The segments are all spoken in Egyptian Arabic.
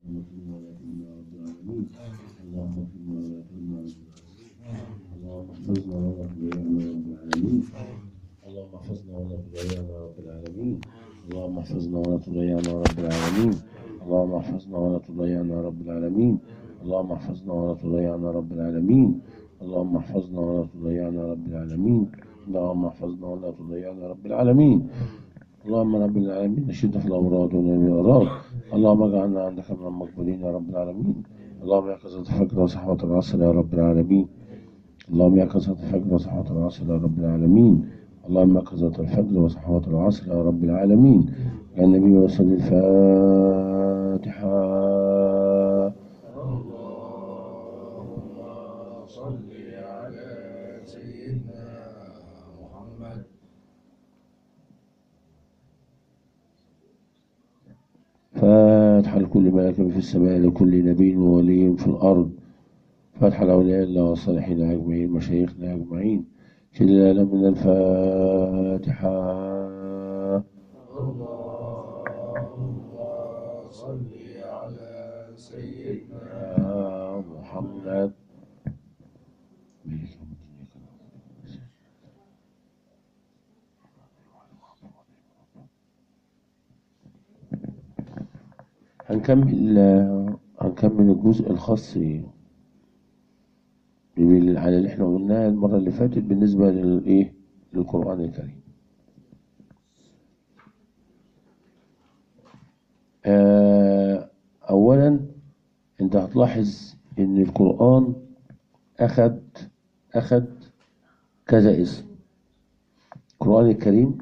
اللهم اغفرنا ولا تهنا اللهم احفظنا ولا تضيعنا رب العالمين اللهم احفظنا ولا تضيعنا رب العالمين اللهم احفظنا ولا تضيعنا رب العالمين اللهم احفظنا ولا تضيعنا رب العالمين اللهم احفظنا ولا تضيعنا رب العالمين اللهم احفظنا ولا تضيعنا رب العالمين اللهم احفظنا ولا تضيعنا رب العالمين اللهم رب العالمين نشد في الأمراض ونبي الأراض اللهم اجعلنا عندك من المقبولين يا رب العالمين اللهم يا كثرة الفجر وصحوة العصر يا رب العالمين اللهم يا كثرة الفجر وصحوة العصر يا رب العالمين اللهم يا كثرة الفجر وصحوة العصر يا رب العالمين يا النبي وصل الفاتحة اللهم صل على سيدنا محمد فاتحة لكل ملك في السماء لكل نبي وولي في الأرض فاتحة لأولياء الله والصالحين أجمعين مشايخنا أجمعين شد لنا من الفاتحة اللهم صل على سيدنا يا محمد هنكمل هنكمل الجزء الخاص بال- على اللي احنا قلناه المرة اللي فاتت بالنسبة للايه للقرآن الكريم آه، أولا أنت هتلاحظ إن القرآن أخد أخد كذا اسم القرآن الكريم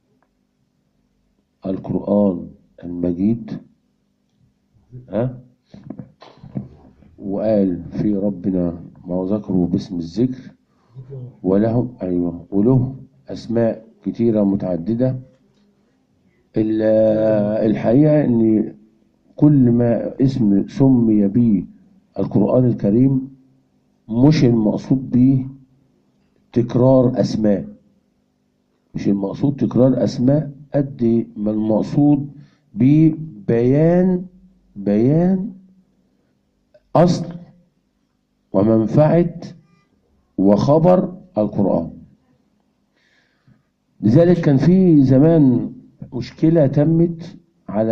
القرآن المجيد ها وقال في ربنا ما ذكره باسم الذكر وله أيوه وله أسماء كتيرة متعددة ال- الحقيقة إن كل ما اسم سمي به القرآن الكريم مش المقصود به تكرار أسماء مش المقصود تكرار أسماء قد ما المقصود ببيان بيان أصل ومنفعة وخبر القرآن لذلك كان في زمان مشكلة تمت على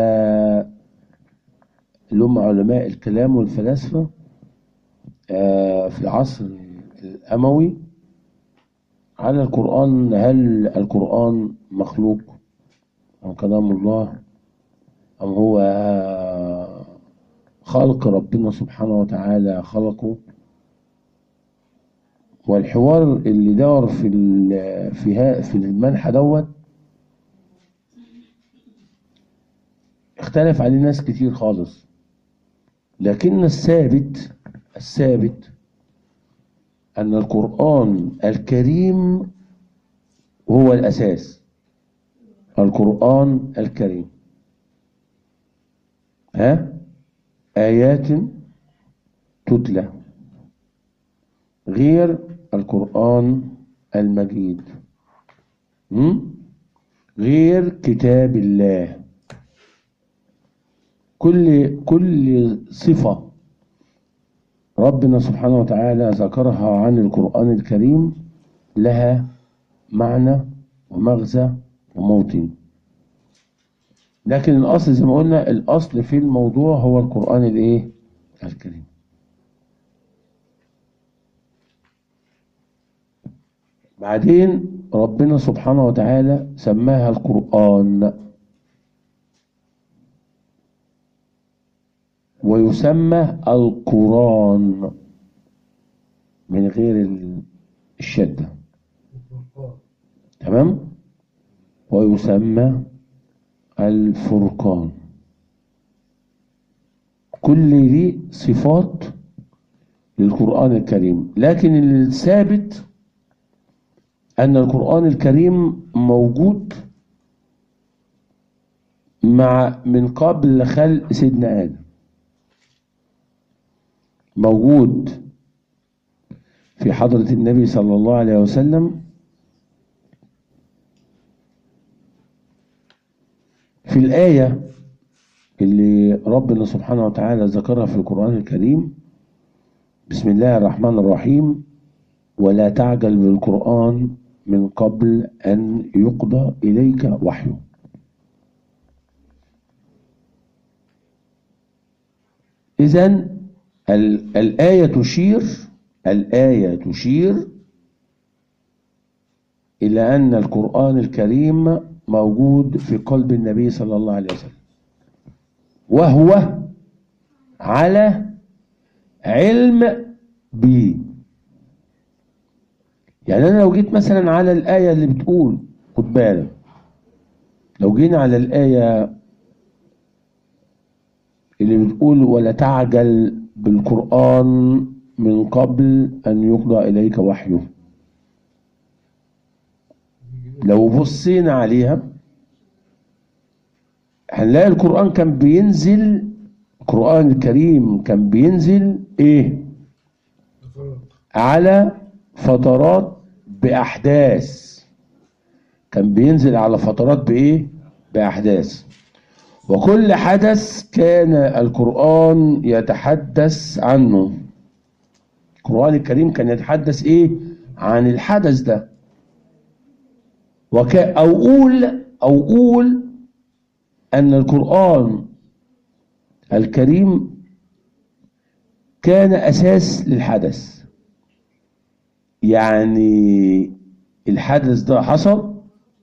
اللي هم علماء الكلام والفلاسفة آه، في العصر الأموي على القرآن هل القرآن مخلوق أم كلام الله أم هو خلق ربنا سبحانه وتعالى خلقه والحوار اللي دار في ال- في ها- في المنحى دوت اختلف عليه ناس كتير خالص لكن الثابت الثابت أن القرآن الكريم هو الأساس القرآن الكريم ها آيات تتلى غير القرآن المجيد م? غير كتاب الله كل كل صفة ربنا سبحانه وتعالى ذكرها عن القرآن الكريم لها معنى ومغزى وموطن لكن الأصل زي ما قلنا الأصل في الموضوع هو القرآن الإيه؟ الكريم بعدين ربنا سبحانه وتعالى سماها القرآن ويسمى القرآن من غير ال- الشدة تمام ويسمى الفرقان كل دي صفات للقرآن الكريم لكن الثابت أن القرآن الكريم موجود مع من قبل خلق سيدنا آدم موجود في حضرة النبي صلى الله عليه وسلم في الآية اللي ربنا سبحانه وتعالى ذكرها في القرآن الكريم بسم الله الرحمن الرحيم ولا تعجل بالقرآن من قبل أن يقضى إليك وحيه إذا ال- الآية تشير الآية تشير إلى أن القرآن الكريم موجود في قلب النبي صلى الله عليه وسلم وهو على علم به يعني أنا لو جيت مثلا على الآية اللي بتقول خد بالك لو جينا على الآية اللي بتقول ولا تعجل بالقرآن من قبل أن يقضى إليك وحيه لو بصينا عليها هنلاقي القرآن كان بينزل القرآن الكريم كان بينزل إيه على فترات بأحداث كان بينزل على فترات بإيه بأحداث وكل حدث كان القرآن يتحدث عنه القرآن الكريم كان يتحدث إيه عن الحدث ده وك أو أقول أو أقول أن القرآن الكريم كان أساس للحدث يعني الحدث ده حصل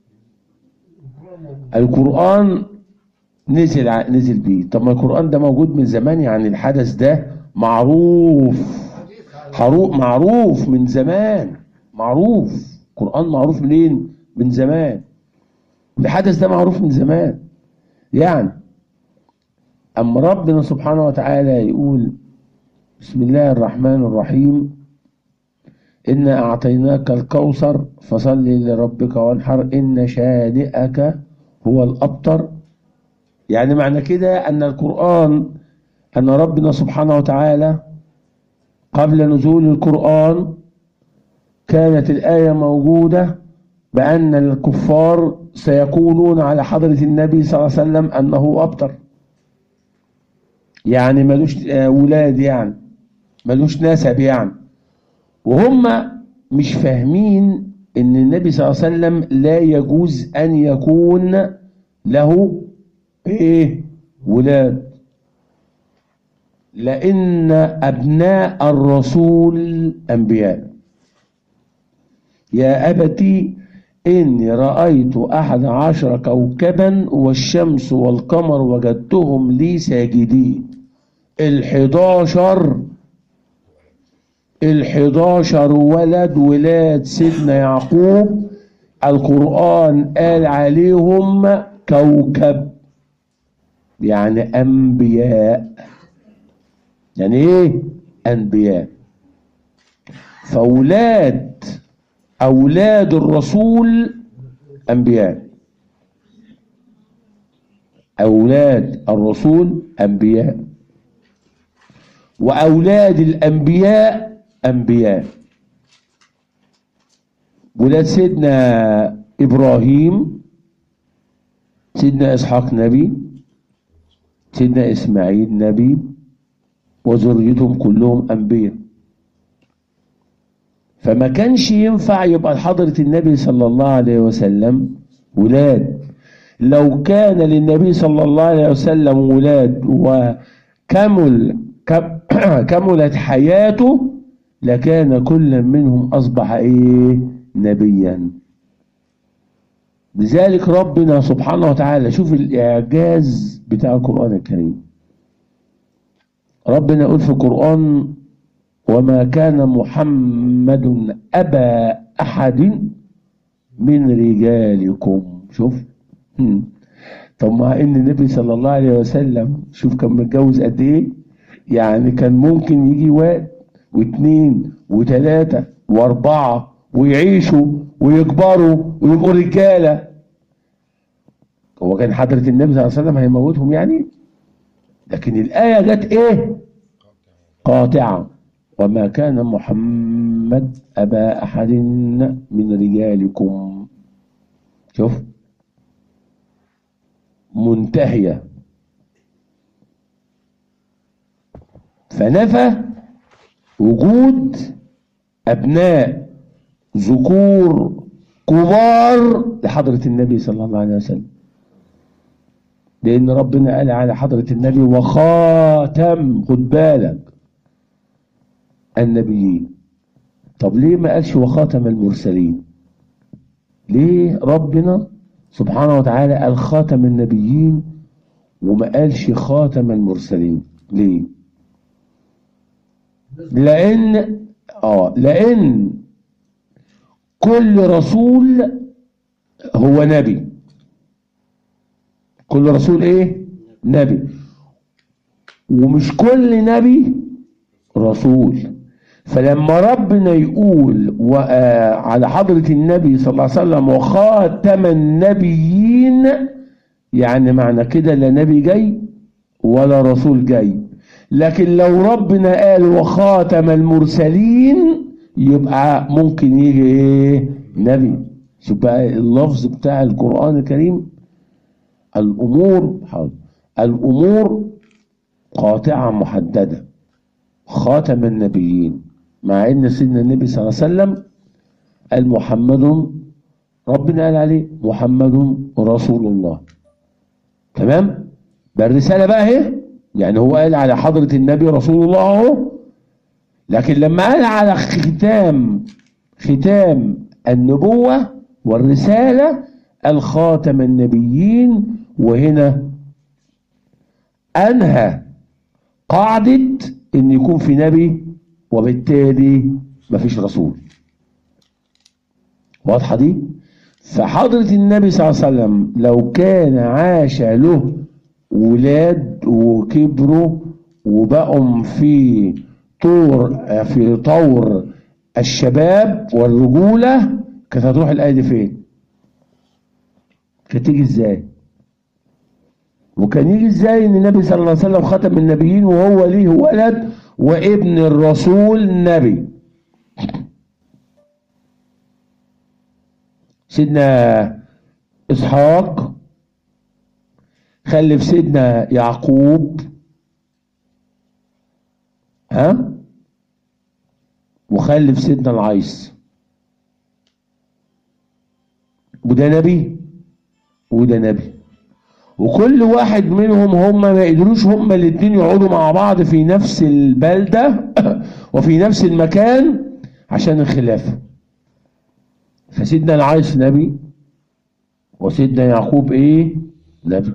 القرآن نزل ع- نزل بيه طب ما القرآن ده موجود من زمان يعني الحدث ده معروف حروف معروف من زمان معروف القرآن معروف منين من زمان الحدث ده معروف من زمان يعني أما ربنا سبحانه وتعالى يقول بسم الله الرحمن الرحيم إنا أعطيناك الكوثر فصل لربك وانحر إن شانئك هو الأبتر يعني معنى كده أن القرآن أن ربنا سبحانه وتعالى قبل نزول القرآن كانت الآية موجودة بأن الكفار سيقولون على حضرة النبي صلى الله عليه وسلم أنه أبتر يعني ملوش آه، ولاد يعني ملوش نسب يعني وهم مش فاهمين ان النبي صلى الله عليه وسلم لا يجوز ان يكون له ايه ولاد لان ابناء الرسول انبياء يا ابتي اني رايت احد عشر كوكبا والشمس والقمر وجدتهم لي ساجدين الحداشر الحداشر ولد ولاد سيدنا يعقوب القرآن قال عليهم كوكب يعني أنبياء يعني إيه أنبياء فأولاد أولاد الرسول أنبياء أولاد الرسول أنبياء وأولاد الأنبياء أنبياء ولاد سيدنا إبراهيم سيدنا إسحاق نبي سيدنا إسماعيل نبي وذريتهم كلهم أنبياء فما كانش ينفع يبقى حضرة النبي صلى الله عليه وسلم ولاد لو كان للنبي صلى الله عليه وسلم ولاد وكمل كم- كملت حياته لكان كل منهم أصبح إيه نبيا لذلك ربنا سبحانه وتعالى شوف الإعجاز بتاع القرآن الكريم ربنا يقول في القرآن وما كان محمد أبا أحد من رجالكم شوف هم. طب مع ان النبي صلى الله عليه وسلم شوف كان متجوز قد ايه يعني كان ممكن يجي واد واثنين وثلاثة واربعة ويعيشوا ويكبروا ويبقوا رجالة هو كان حضرة النبي صلى الله عليه وسلم هيموتهم يعني لكن الآية جت ايه قاطعة وما كان محمد أبا أحد من رجالكم شوف منتهية فنفى وجود أبناء ذكور كبار لحضرة النبي صلى الله عليه وسلم لأن ربنا قال على حضرة النبي وخاتم خد بالك النبيين طب ليه ما قالش وخاتم المرسلين ليه ربنا سبحانه وتعالى قال خاتم النبيين وما قالش خاتم المرسلين ليه لان اه لان كل رسول هو نبي كل رسول ايه نبي ومش كل نبي رسول فلما ربنا يقول و- آه، على حضرة النبي صلى الله عليه وسلم وخاتم النبيين يعني معنى كده لا نبي جاي ولا رسول جاي لكن لو ربنا قال وخاتم المرسلين يبقى ممكن يجي ايه نبي شوف بقى اللفظ بتاع القرآن الكريم الأمور حاضر الأمور قاطعة محددة خاتم النبيين مع ان سيدنا النبي صلى الله عليه وسلم قال محمد ربنا قال عليه محمد رسول الله تمام ده الرسالة بقى اهي يعني هو قال على حضرة النبي رسول الله اهو لكن لما قال على ختام ختام النبوة والرسالة الخاتم النبيين وهنا أنهى قاعدة إن يكون في نبي وبالتالي مفيش رسول واضحة دي؟ فحضرة النبي صلى الله عليه وسلم لو كان عاش له ولاد وكبروا وبقوا في طور في طور الشباب والرجولة كانت هتروح الآية دي فين؟ كانت تيجي ازاي؟ وكان يجي ازاي ان النبي صلى الله عليه وسلم ختم النبيين وهو ليه ولد وابن الرسول نبي سيدنا اسحاق خلف سيدنا يعقوب ها وخلف سيدنا العيس وده نبي وده نبي وكل واحد منهم هم ما يقدروش هم الاثنين يقعدوا مع بعض في نفس البلدة وفي نفس المكان عشان الخلافة فسيدنا العيس نبي وسيدنا يعقوب ايه نبي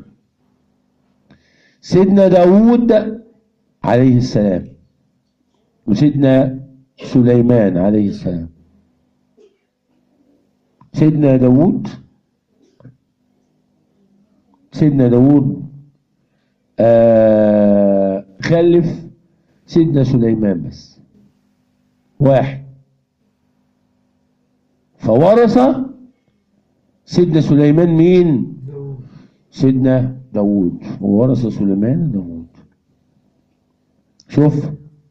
سيدنا داود عليه السلام وسيدنا سليمان عليه السلام سيدنا داود سيدنا داود آه خلف سيدنا سليمان بس واحد فورث سيدنا سليمان مين سيدنا داود وورث سليمان داود شوف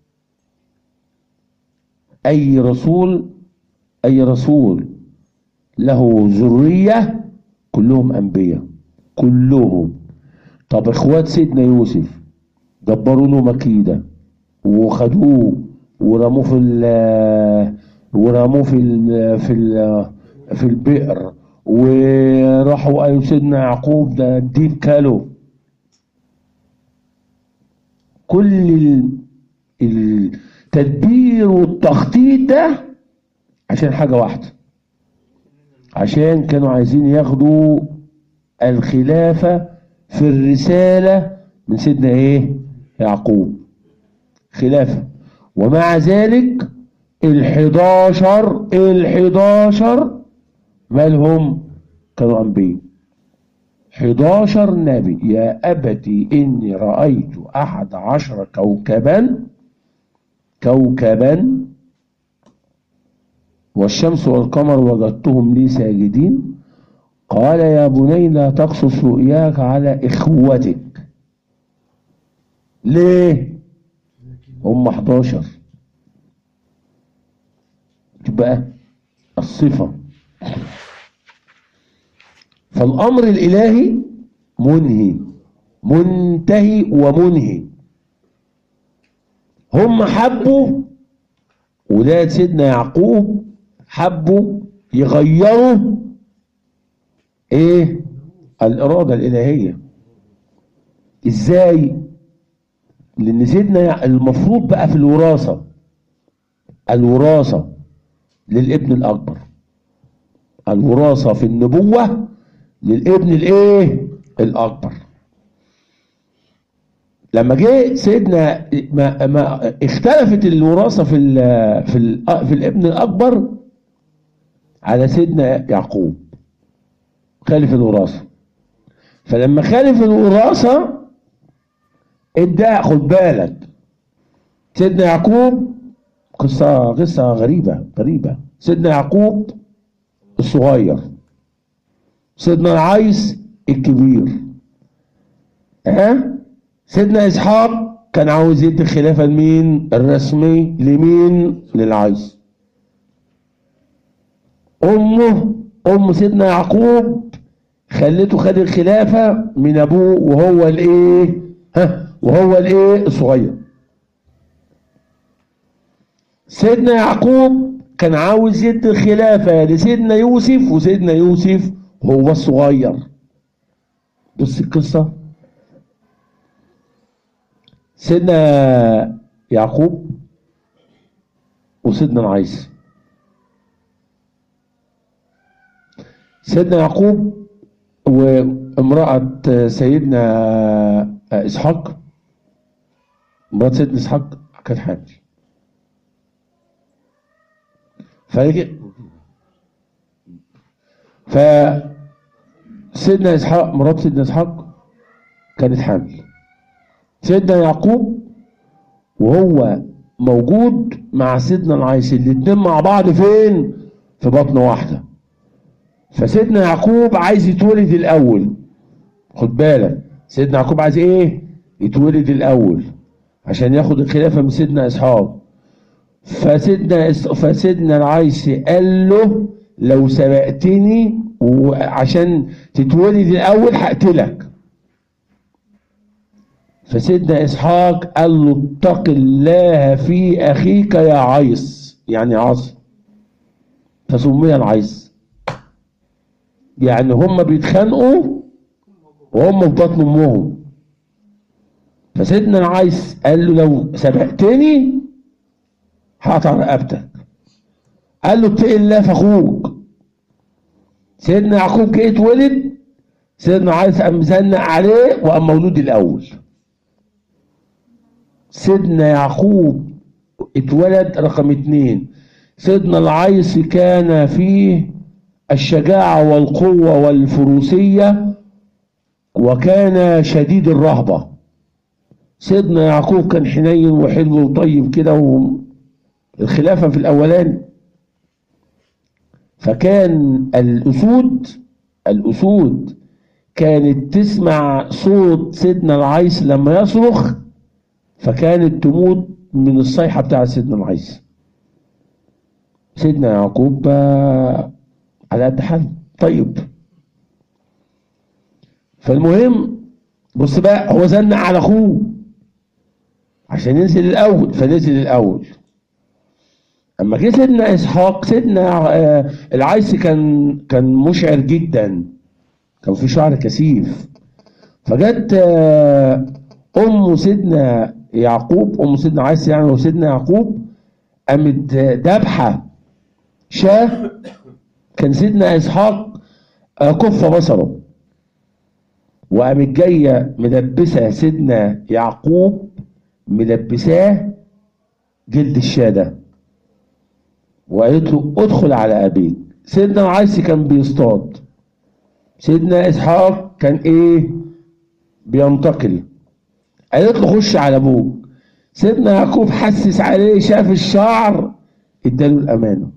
اي رسول اي رسول له ذريه كلهم انبياء كلهم طب اخوات سيدنا يوسف دبروا له مكيده وخدوه ورموه في ال ورموه في ال في ال في البئر وراحوا قالوا سيدنا يعقوب ده الديب كاله كل ال- التدبير والتخطيط ده عشان حاجة واحدة عشان كانوا عايزين ياخدوا الخلافة في الرسالة من سيدنا ايه يعقوب خلافة ومع ذلك الحداشر الحداشر مالهم كانوا أنبياء حداشر نبي يا أبتي إني رأيت أحد عشر كوكبا كوكبا والشمس والقمر وجدتهم لي ساجدين قال يا بني لا تقصص رؤياك على إخوتك ليه هم 11 تبقى الصفة فالأمر الإلهي منهي منتهي ومنهي هم حبوا ولاد سيدنا يعقوب حبوا يغيروا ايه الإرادة الإلهية ازاي لأن سيدنا يع- المفروض بقى في الوراثة الوراثة للابن الأكبر الوراثة في النبوة للابن الايه الأكبر لما جه سيدنا ما, ما اختلفت الوراثة في ال في ال في الابن الأكبر على سيدنا يعقوب خالف الوراثة فلما خالف الوراثة ادعى خد بالك سيدنا يعقوب قصة قصة غريبة غريبة سيدنا يعقوب الصغير سيدنا العيس الكبير ها سيدنا اسحاق كان عاوز يدي الخلافة لمين الرسمي لمين للعيس امه ام سيدنا يعقوب خلته خد الخلافة من ابوه وهو الايه ها وهو الايه الصغير سيدنا يعقوب كان عاوز يدي الخلافة لسيدنا يوسف وسيدنا يوسف هو الصغير بص القصة سيدنا يعقوب وسيدنا العيس سيدنا يعقوب وامرأة سيدنا إسحاق مرات سيدنا إسحاق كانت حامل فيجي ف سيدنا إسحاق مرات سيدنا إسحاق كانت حامل سيدنا يعقوب وهو موجود مع سيدنا العيس الاتنين مع بعض فين في بطن واحدة فسيدنا يعقوب عايز يتولد الأول خد بالك سيدنا يعقوب عايز ايه يتولد الأول عشان ياخد الخلافة من سيدنا إسحاق فسيدنا إس- فسيدنا العيس قال له لو سبقتني وعشان تتولد الأول هقتلك فسيدنا إسحاق قال له اتق الله في أخيك يا عيس يعني عاص فسمي العيس يعني هم بيتخانقوا وهم في بطن امهم فسيدنا العيس قال له لو سبقتني هقطع رقبتك قال له اتق الله في اخوك سيدنا يعقوب جه اتولد سيدنا عيسى قام مزنق عليه وقام مولود الاول سيدنا يعقوب اتولد رقم اتنين سيدنا العيس كان فيه الشجاعة والقوة والفروسية وكان شديد الرهبة سيدنا يعقوب كان حنين وحلو وطيب كده والخلافة في الأولاني فكان الأسود الأسود كانت تسمع صوت سيدنا العيس لما يصرخ فكانت تموت من الصيحة بتاع سيدنا العيس سيدنا يعقوب آه، على قد حاله طيب فالمهم بص بقى هو زنق على اخوه عشان ينزل الاول فنزل الاول اما جه سيدنا اسحاق سيدنا آه، العيس كان كان مشعر جدا كان في شعر كثيف فجت آه، ام سيدنا يعقوب ام سيدنا عيسى يعني وسيدنا يعقوب قامت ذابحه شاه كان سيدنا اسحاق آه، كف بصره وقامت جايه ملبسه سيدنا يعقوب ملبساه جلد الشاه ده وقالت له ادخل على ابيك سيدنا العيسي كان بيصطاد سيدنا اسحاق كان ايه بينتقل قالت له خش على ابوك سيدنا يعقوب حسس عليه شاف الشعر اداله الامانه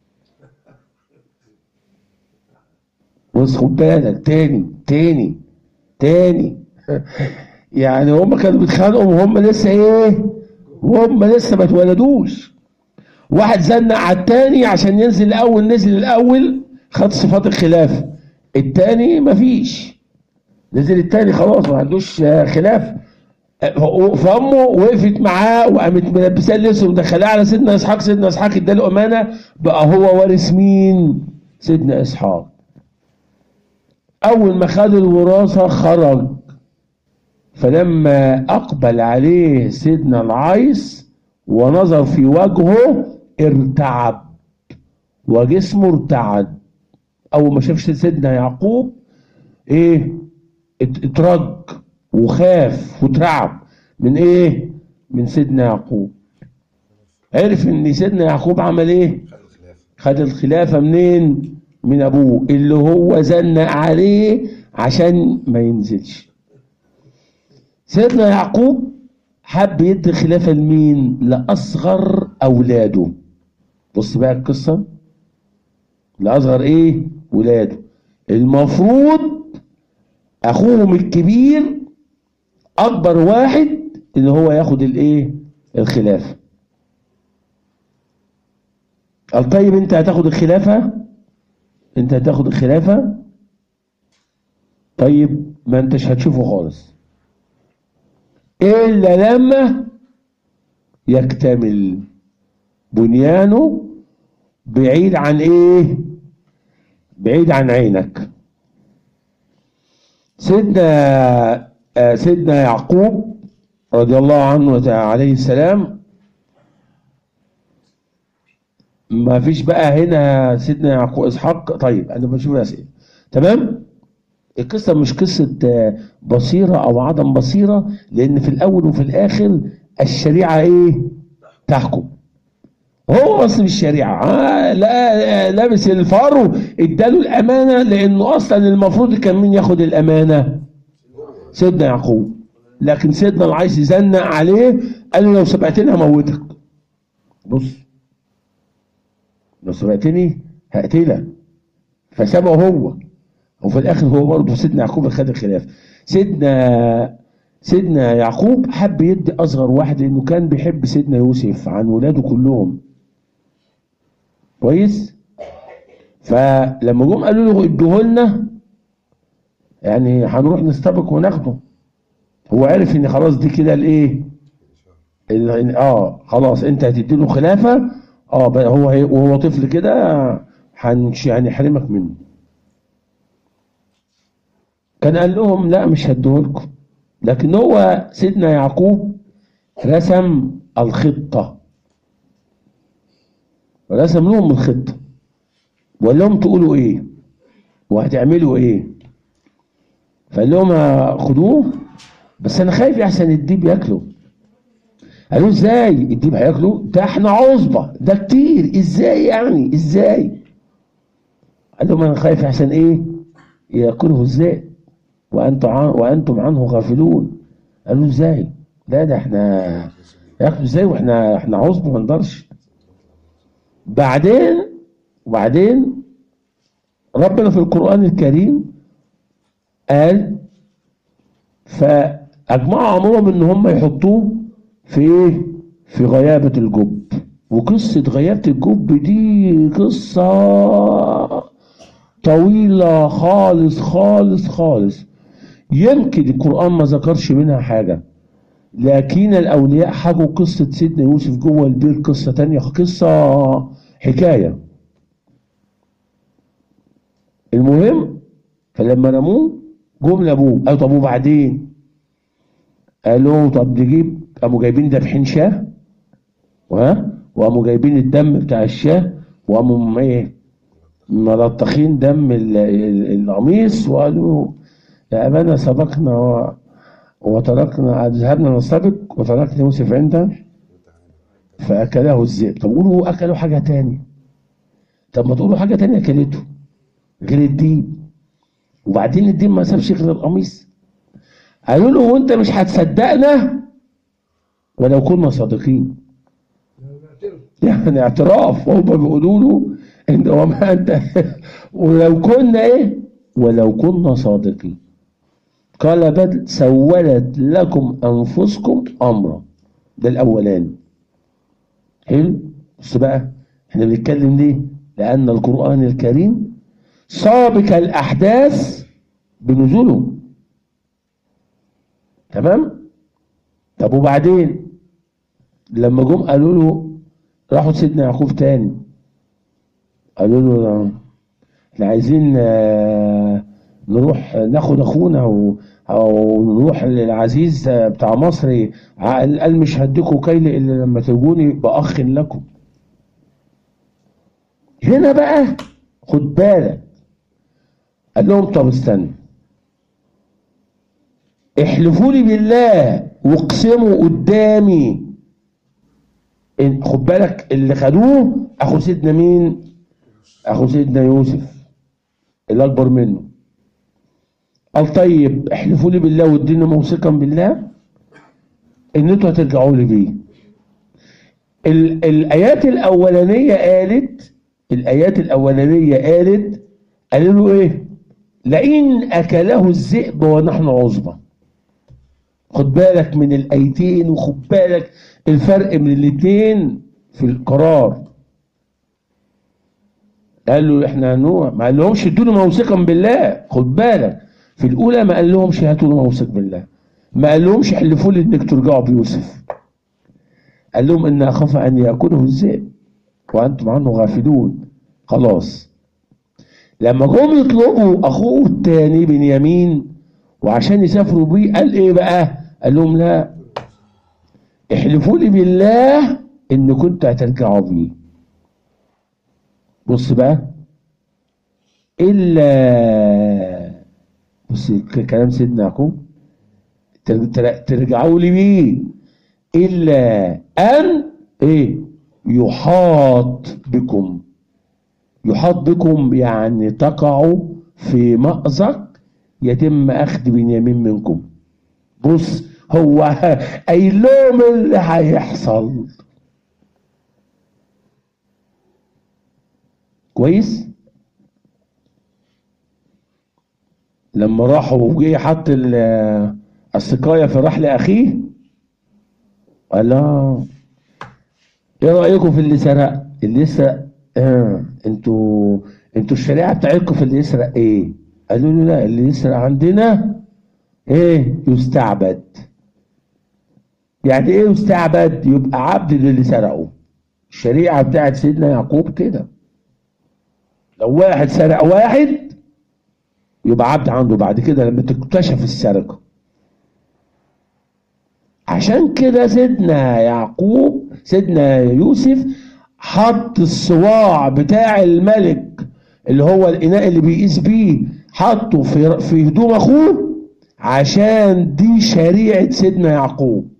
بص خد بالك تاني تاني تاني يعني هم كانوا بيتخانقوا وهم لسه ايه وهم لسه ما اتولدوش واحد زنق على التاني عشان ينزل الاول نزل الاول خد صفات الخلافه التاني مفيش نزل التاني خلاص ما عندوش آه، خلاف فامه وقفت معاه وقامت ملبساه اللبس ومدخلاه على سيدنا اسحاق سيدنا اسحاق اداله امانه بقى هو وارث مين؟ سيدنا اسحاق اول ما خد الوراثه خرج فلما اقبل عليه سيدنا العيس ونظر في وجهه ارتعب وجسمه ارتعد اول ما شاف سيدنا يعقوب ايه ات- اترج وخاف وترعب من ايه من سيدنا يعقوب عرف ان سيدنا يعقوب عمل ايه خد الخلافه منين من ابوه اللي هو زنق عليه عشان ما ينزلش سيدنا يعقوب حب يدي الخلافه لمين لاصغر اولاده بص بقى القصه لاصغر ايه ولاده المفروض اخوهم الكبير اكبر واحد اللي هو ياخد الايه الخلافه قال طيب انت هتاخد الخلافه انت هتاخد الخلافه طيب ما انتش هتشوفه خالص الا لما يكتمل بنيانه بعيد عن ايه بعيد عن عينك سيدنا آه، سيدنا يعقوب رضي الله عنه وتعالى عليه السلام ما فيش بقى هنا سيدنا يعقوب اسحاق طيب انا بشوف اسئله تمام القصه مش قصه آه، بصيره او عدم بصيره لان في الاول وفي الاخر الشريعه ايه تحكم هو اصل الشريعه آه لا آه، لابس الفرو اداله الامانه لانه اصلا المفروض كان مين ياخد الامانه سيدنا يعقوب لكن سيدنا العيس زنق عليه قال له لو سبقتني هموتك بص لو سبقتني هقتلك فسابه هو وفي الاخر هو برضه سيدنا يعقوب اللي خد الخلافه سيدنا سيدنا يعقوب حب يدي اصغر واحد لانه كان بيحب سيدنا يوسف عن ولاده كلهم كويس فلما جم قالوا له ادوه لنا يعني هنروح نستبق وناخده هو عرف ان خلاص دي كده الايه ال- اه خلاص انت هتدي له خلافه اه بقى هو هي- وهو طفل كده هنش هنحرمك منه كان قال لهم لا مش هديهولكم لكن هو سيدنا يعقوب رسم الخطة رسم لهم الخطة وقال لهم تقولوا ايه وهتعملوا ايه فقال لهم خدوه بس انا خايف احسن الديب ياكله قالوا ازاي الديب هياكله ده احنا عصبة ده كتير ازاي يعني ازاي قال لهم انا خايف احسن ايه ياكله ازاي وانتم عن وانتم عنه غافلون قالوا ازاي لا ده احنا ياكلوا ازاي واحنا احنا عصبة ما نقدرش بعدين وبعدين ربنا في القرآن الكريم قال فأجمعوا أمرهم إن هم يحطوه في إيه؟ في غيابة الجب وقصة غيابة الجب دي قصة طويلة خالص خالص خالص يمكن القرآن ما ذكرش منها حاجة لكن الأولياء حكوا قصة سيدنا يوسف جوه البير قصة تانية قصة حكاية المهم فلما رموه جم لابوه قالوا طب وبعدين قالوا طب نجيب قاموا جايبين دبحين شاه وها وقاموا جايبين الدم بتاع الشاه وقاموا ايه ملطخين دم ال- ال- القميص وقالوا يا ابانا سبقنا و- وتركنا ذهبنا نسبق وتركنا يوسف عنده فاكله الذئب طب قولوا اكلوا حاجه تاني طب ما تقولوا حاجه تانية اكلته غير الدين وبعدين الدين ما سابش غير القميص قالوا له وانت مش هتصدقنا ولو كنا صادقين يعني اعتراف وهم بيقولوا له ان وما انت ولو كنا ايه ولو كنا صادقين قال بل سولت لكم انفسكم امرا ده الاولاني حلو بص بقى احنا بنتكلم ليه لان القران الكريم سابق الاحداث بنزوله تمام طب وبعدين لما جم قالوا له راحوا سيدنا يعقوب تاني قالوا له احنا عايزين آه، نروح ناخد اخونا و- او نروح للعزيز بتاع مصر قال قال مش هديكوا كيل الا لما تجوني باخ لكم هنا بقى خد بالك قال لهم طب استنى احلفوا لي بالله واقسموا قدامي إن خد بالك اللي خدوه اخو سيدنا مين اخو سيدنا يوسف اللي اكبر منه قال طيب احلفوا لي بالله واديني موثقا بالله ان انتوا هترجعوا لي بيه ال- الايات الاولانيه قالت الايات الاولانيه قالت قالوا له ايه لئن اكله الذئب ونحن عصبه خد بالك من الايتين وخد بالك الفرق من الاثنين في القرار قال له احنا هنوع ما قال لهمش ادوني موثقا بالله خد بالك في الاولى ما قال لهمش هاتوا لي موثق بالله ما قال لهمش حلفوا لي انك ترجعوا بيوسف قال لهم ان اخاف ان ياكله الذئب وانتم عنه غافلون خلاص لما جم يطلبوا اخوه التاني بنيامين وعشان يسافروا بيه قال ايه بقى قال لهم لا احلفوا لي بالله ان كنت هترجعوا بيه بص بقى الا بص ك- كلام سيدنا يعقوب تر- تر- ترجعوا لي بيه الا ان ايه يحاط بكم يحاط بكم يعني تقعوا في مأزق يتم اخذ بنيامين منكم بص هو قايل لهم اللي هيحصل كويس لما راحوا وجه حط ال- السقايه في رحل اخيه قال له ايه رايكم في اللي سرق اللي يسرق آه. انتوا انتوا الشريعه بتاعتكم في اللي يسرق ايه قالوا له لا اللي يسرق عندنا ايه يستعبد يعني ايه يستعبد يبقى عبد للي سرقه الشريعه بتاعت سيدنا يعقوب كده لو واحد سرق واحد يبقى عبد عنده بعد كده لما تكتشف السرقه عشان كده سيدنا يعقوب سيدنا يوسف حط الصواع بتاع الملك اللي هو الاناء اللي بيقيس بيه حطه في في هدوم اخوه عشان دي شريعه سيدنا يعقوب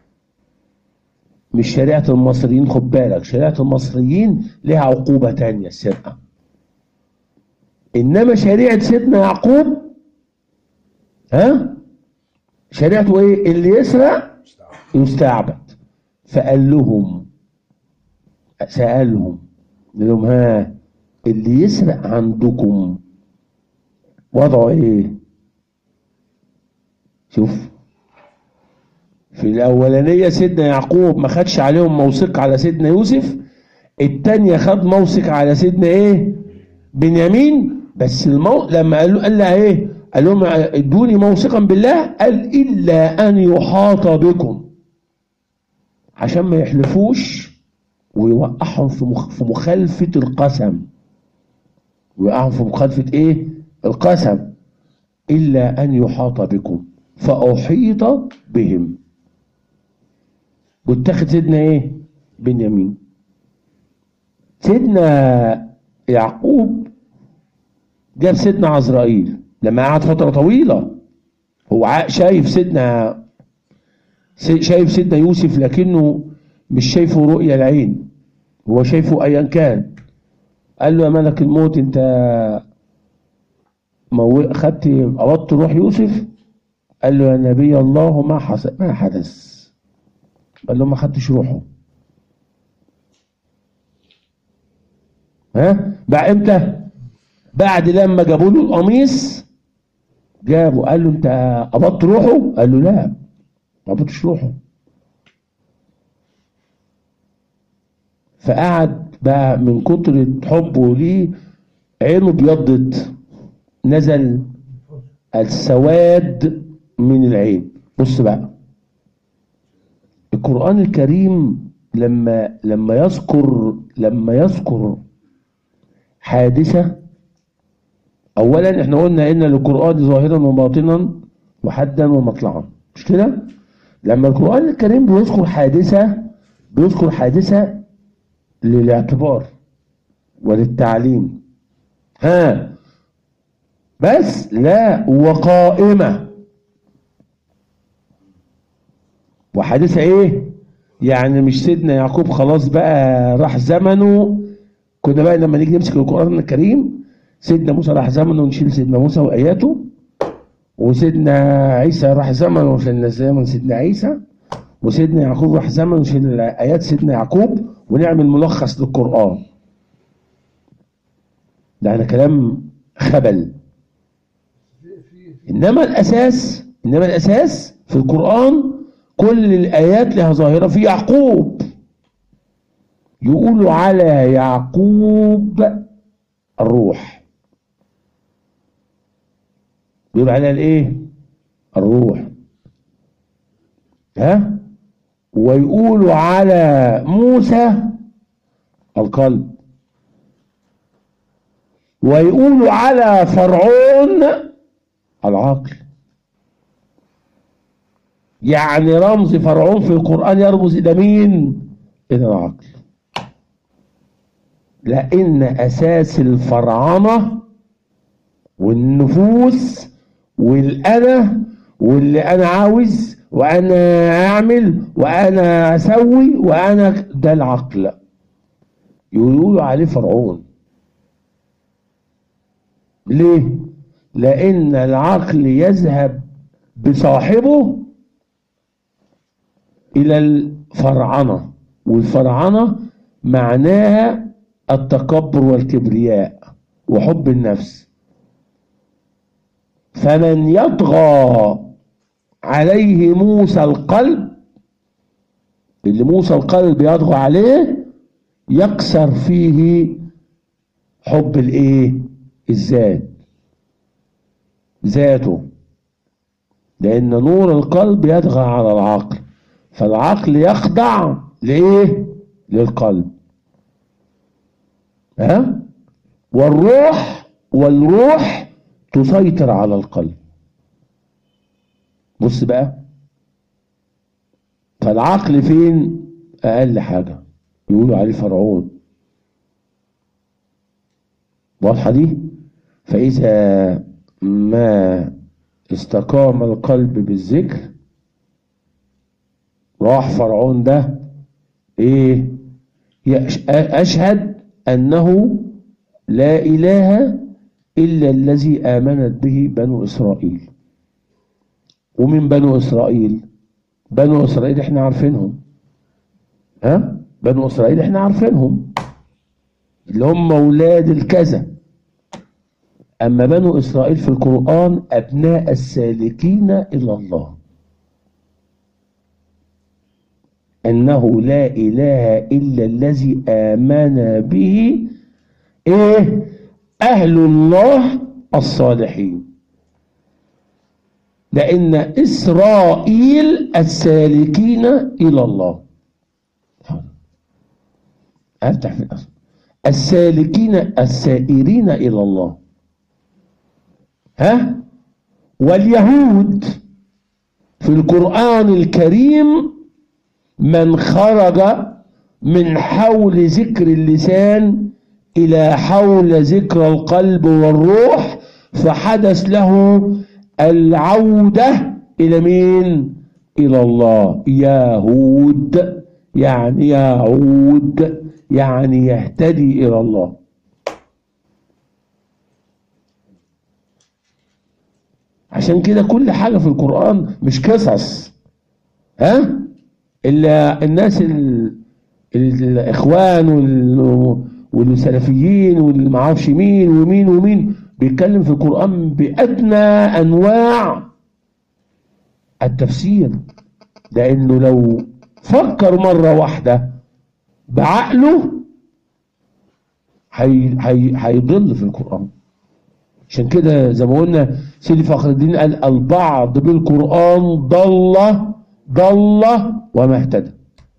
مش شريعه المصريين خد بالك شريعه المصريين لها عقوبه تانية السرقه انما شريعه سيدنا يعقوب ها شريعته ايه اللي يسرق يستعبد فقال لهم سألهم قال لهم ها اللي يسرق عندكم وضعه ايه شوف في الاولانيه سيدنا يعقوب ما خدش عليهم موثق على سيدنا يوسف التانية خد موثق على سيدنا ايه بنيامين بس المو... لما قال له قال لها ايه قال لهم ادوني موثقا بالله قال الا ان يحاط بكم عشان ما يحلفوش ويوقعهم في مخ... في مخالفه القسم ويوقعهم في مخالفه ايه القسم الا ان يحاط بكم فاحيط بهم واتخذ سيدنا ايه بنيامين سيدنا يعقوب جاب سيدنا عزرائيل لما قعد فتره طويله هو عا- شايف سيدنا سي- شايف سيدنا يوسف لكنه مش شايفه رؤية العين هو شايفه ايا كان قال له يا ملك الموت انت مو... خدت قبضت روح يوسف قال له يا نبي الله ما حصل ما حدث قال له ما خدتش روحه ها بقى امتى بعد لما جابوا له القميص جابوا قال له انت قبضت روحه قال له لا ما قبضتش روحه فقعد بقى من كتر حبه ليه عينه ابيضت نزل السواد من العين بص بقى القرآن الكريم لما لما يذكر لما يذكر حادثة أولا احنا قلنا إن للقرآن ظاهرا وباطنا وحدا ومطلعا مش كده؟ لما القرآن الكريم بيذكر حادثة بيذكر حادثة للاعتبار وللتعليم ها بس لا وقائمة وحادثة ايه يعني مش سيدنا يعقوب خلاص بقى راح زمنه كنا بقى لما نيجي نمسك القرآن الكريم سيدنا موسى راح زمنه ونشيل سيدنا موسى وآياته وسيدنا عيسى راح زمنه ونشيل زمن سيدنا عيسى وسيدنا يعقوب راح زمنه ونشيل آيات سيدنا يعقوب ونعمل ملخص للقرآن ده أنا كلام خبل إنما الأساس إنما الأساس في القرآن كل الآيات لها ظاهرة في يعقوب يقولوا على يعقوب الروح يقول على الايه الروح ها ويقولوا على موسى القلب ويقولوا على فرعون العقل يعني رمز فرعون في القرآن يرمز إلى مين؟ إلى العقل لأن أساس الفرعنة والنفوس والأنا واللي أنا عاوز وأنا أعمل وأنا أسوي وأنا ده العقل يقولوا عليه فرعون ليه؟ لأن العقل يذهب بصاحبه إلى الفرعنة والفرعنة معناها التكبر والكبرياء وحب النفس فمن يطغى عليه موسى القلب اللي موسى القلب يطغى عليه يكسر فيه حب الايه الذات ذاته لان نور القلب يطغى على العقل فالعقل يخضع لايه للقلب ها والروح والروح تسيطر على القلب بص بقى فالعقل فين اقل حاجه يقولوا عليه فرعون واضحه دي فاذا ما استقام القلب بالذكر راح فرعون ده ايه اشهد انه لا اله الا الذي امنت به بنو اسرائيل ومن بنو اسرائيل بنو اسرائيل احنا عارفينهم ها بنو اسرائيل احنا عارفينهم اللي هم اولاد الكذا اما بنو اسرائيل في القران ابناء السالكين الى الله انه لا اله الا الذي امن به ايه اهل الله الصالحين لان اسرائيل السالكين الى الله افتح في الأصل السالكين السائرين الى الله ها واليهود في القران الكريم من خرج من حول ذكر اللسان إلى حول ذكر القلب والروح فحدث له العودة إلى مين؟ إلى الله يهود يعني يعود يعني يهتدي إلى الله عشان كده كل حاجة في القرآن مش قصص ها؟ إلا الناس ال... الإخوان وال... والسلفيين واللي معرفش مين ومين ومين بيتكلم في القرآن بأدنى أنواع التفسير لأنه لو فكر مرة واحدة بعقله هي هي هيضل في القرآن عشان كده زي ما قلنا سيدي فخر الدين قال البعض بالقرآن ضل ضل وما اهتدى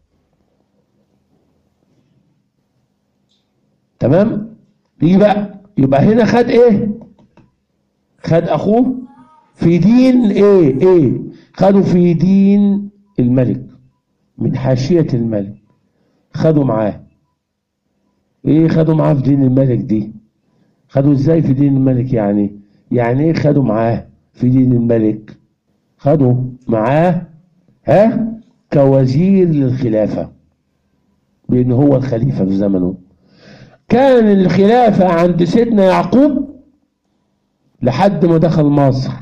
تمام يجي بقى يبقى هنا خد ايه خد اخوه في دين ايه ايه خدوا في دين الملك من حاشية الملك خدوا معاه ايه خدوا معاه في دين الملك دي خدوا ازاي في دين الملك يعني يعني ايه خدوا معاه في دين الملك خدوا معاه ها كوزير للخلافة بأن هو الخليفة في زمنه كان الخلافة عند سيدنا يعقوب لحد ما دخل مصر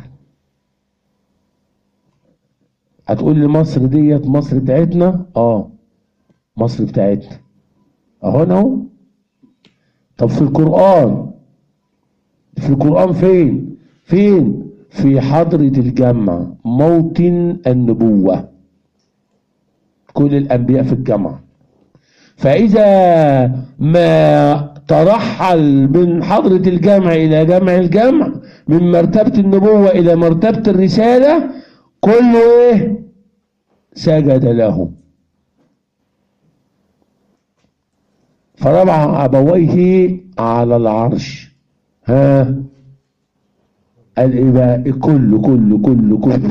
هتقول لي مصر ديت مصر بتاعتنا اه مصر بتاعتنا اهو انا اهو طب في القرآن في القرآن فين فين في حضرة الجمع موطن النبوة كل الأنبياء في الجمع فإذا ما ترحل من حضرة الجمع إلى جمع الجمع من مرتبة النبوة إلى مرتبة الرسالة كله إيه سجد له فرفع أبويه على العرش ها قال إيه بقى كله كله كله كله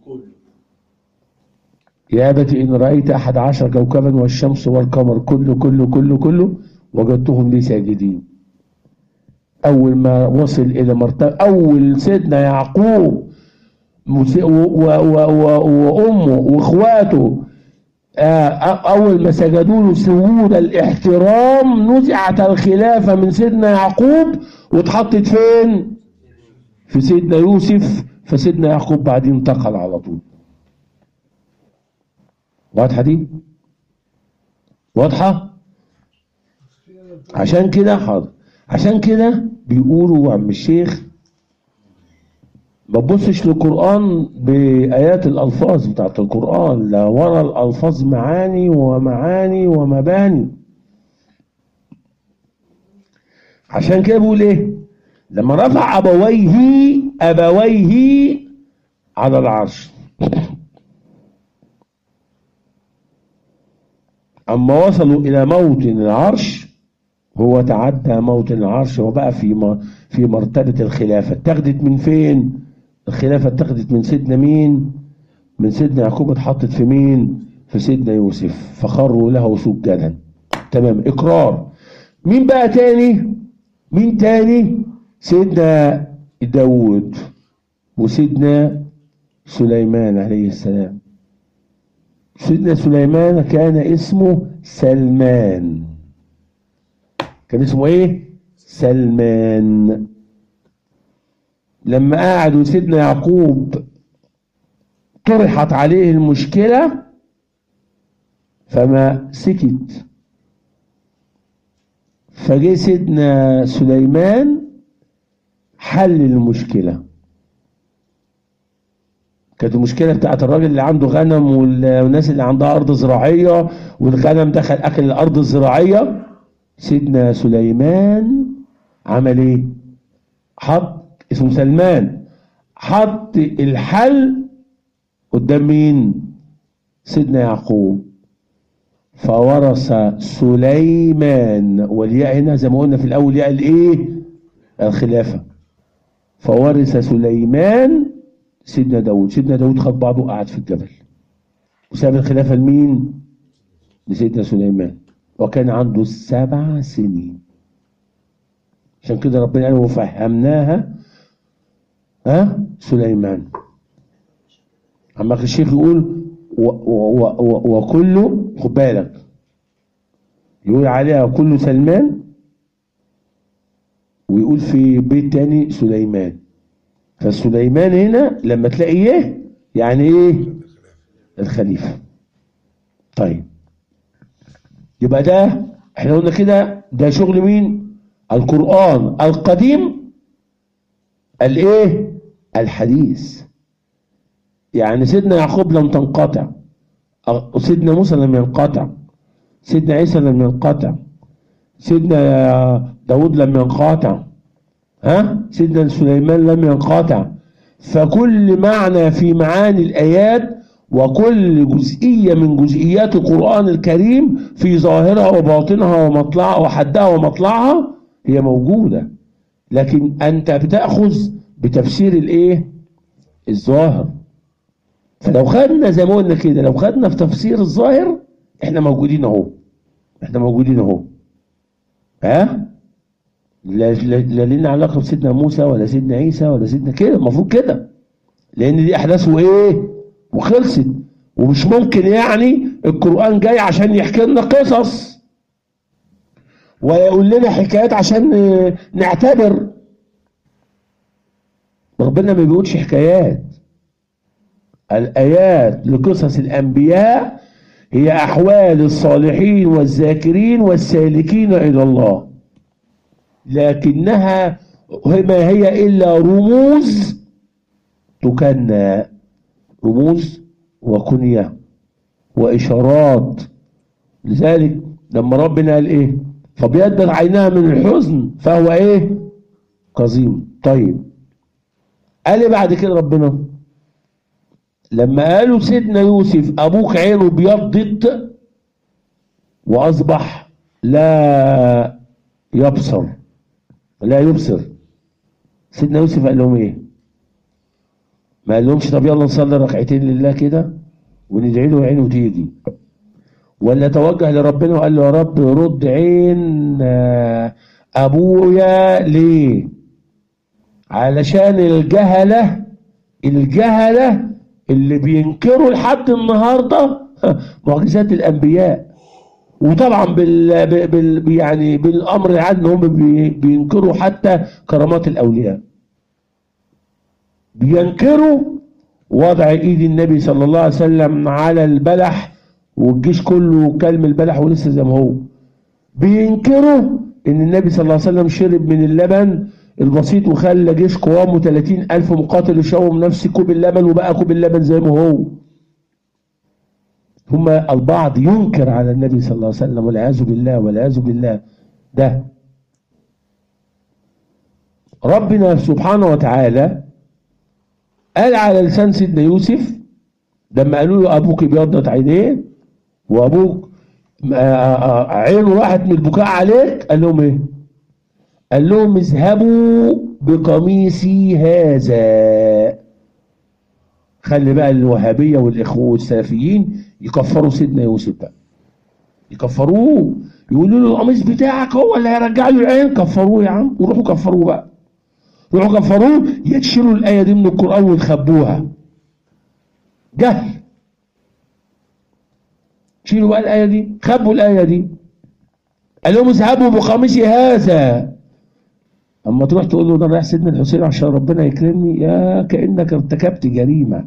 يا أبت إن رأيت أحد عشر كوكبا والشمس والقمر كله كله كله كله وجدتهم لي ساجدين أول ما وصل إلى مرتبة أول سيدنا يعقوب وس- و- و- و- و- وأمه وإخواته آه، أول ما سجدوا له سجود الاحترام نزعت الخلافة من سيدنا يعقوب واتحطت فين؟ في سيدنا يوسف فسيدنا يعقوب بعدين انتقل على طول واضحة دي؟ واضحة؟ عشان كده حاضر عشان كده بيقولوا عم الشيخ ما تبصش للقرآن بآيات الألفاظ بتاعت القرآن لا ورا الألفاظ معاني ومعاني ومباني عشان كده بيقول ايه لما رفع أبويه أبويه على العرش أما وصلوا إلى موطن العرش هو تعدى موطن العرش وبقى في م- في مرتبة الخلافة اتخذت من فين؟ الخلافة اتخذت من سيدنا مين؟ من سيدنا يعقوب اتحطت في مين؟ في سيدنا يوسف فخروا له سجدا تمام إقرار مين بقى تاني؟ مين تاني؟ سيدنا داود وسيدنا سليمان عليه السلام سيدنا سليمان كان اسمه سلمان كان اسمه ايه سلمان لما قعدوا سيدنا يعقوب طرحت عليه المشكلة فما سكت فجه سيدنا سليمان حل المشكلة كانت المشكلة بتاعت الراجل اللي عنده غنم وال- والناس اللي عندها أرض زراعية والغنم دخل أكل الأرض الزراعية سيدنا سليمان عمل إيه؟ حط اسمه سلمان حط الحل قدام مين؟ سيدنا يعقوب فورث سليمان والياء هنا زي ما قلنا في الأول ياء الإيه؟ الخلافة فورث سليمان سيدنا داود سيدنا داود خد بعضه وقعد في الجبل وساب الخلافة لمين لسيدنا سليمان وكان عنده سبع سنين عشان كده ربنا قال وفهمناها ها سليمان عم الشيخ يقول و و و وكله خد بالك يقول عليها كله سلمان ويقول في بيت تاني سليمان فسليمان هنا لما تلاقيه يعني ايه الخليفة طيب يبقى ده احنا قلنا كده ده شغل مين القرآن القديم الايه الحديث يعني سيدنا يعقوب لم تنقطع أه، سيدنا موسى لم ينقطع سيدنا عيسى لم ينقطع سيدنا داود لم ينقطع ها سيدنا سليمان لم ينقطع فكل معنى في معاني الآيات وكل جزئية من جزئيات القرآن الكريم في ظاهرها وباطنها ومطلعها وحدها ومطلعها هي موجودة لكن أنت بتأخذ بتفسير الإيه؟ الظاهر فلو خدنا زي ما قلنا كده لو خدنا في تفسير الظاهر احنا موجودين اهو احنا موجودين اهو ها لا لا لا لنا علاقه بسيدنا موسى ولا سيدنا عيسى ولا سيدنا كده المفروض كده لان دي احداثه ايه وخلصت ومش ممكن يعني القران جاي عشان يحكي لنا قصص ولا يقول لنا حكايات عشان اه، نعتبر ربنا ما بيقولش حكايات الآيات لقصص الأنبياء هي أحوال الصالحين والذاكرين والسالكين إلى الله لكنها ما هي إلا رموز تكنى رموز وكنية وإشارات لذلك لما ربنا قال إيه فبيدت عينها من الحزن فهو إيه قزيم طيب قال إيه بعد كده ربنا لما قالوا سيدنا يوسف ابوك عينه بيضت واصبح لا يبصر لا يبصر سيدنا يوسف قال لهم ايه ما قال لهمش طب يلا نصلي ركعتين لله كده وندعي له عينه تيجي ولا توجه لربنا وقال له يا رب رد عين آه، ابويا ليه علشان الجهله الجهله اللي بينكروا لحد النهارده معجزات الانبياء وطبعا بال, بال يعني بالامر العادي ان هم بي- بينكروا حتى كرامات الاولياء بينكروا وضع ايد النبي صلى الله عليه وسلم على البلح والجيش كله كلم البلح ولسه زي ما هو بينكروا ان النبي صلى الله عليه وسلم شرب من اللبن البسيط وخلى جيش قوامه 30 ألف مقاتل يشربوا من نفس كوب اللبن وبقى كوب اللبن زي ما هو ثم البعض ينكر على النبي صلى الله عليه وسلم والعياذ بالله والعياذ بالله ده ربنا سبحانه وتعالى قال على لسان سيدنا يوسف لما قالوا له ابوك بيضت عينيه وابوك آه، آه، عينه راحت من البكاء عليك قال لهم ايه قال لهم اذهبوا بقميصي هذا خلي بقى الوهابيه والاخوه والسلفيين يكفروا سيدنا يوسف بقى يكفروه يقولوا له القميص بتاعك هو اللي هيرجع له العين كفروه يا عم وروحوا كفروه بقى روحوا كفروه يشيلوا الايه دي من القران ويخبوها جهل شيلوا بقى الايه دي خبوا الايه دي قال لهم اذهبوا بقميصي هذا اما تروح تقول له ده أنا رايح سيدنا الحسين عشان ربنا يكرمني يا كانك ارتكبت جريمه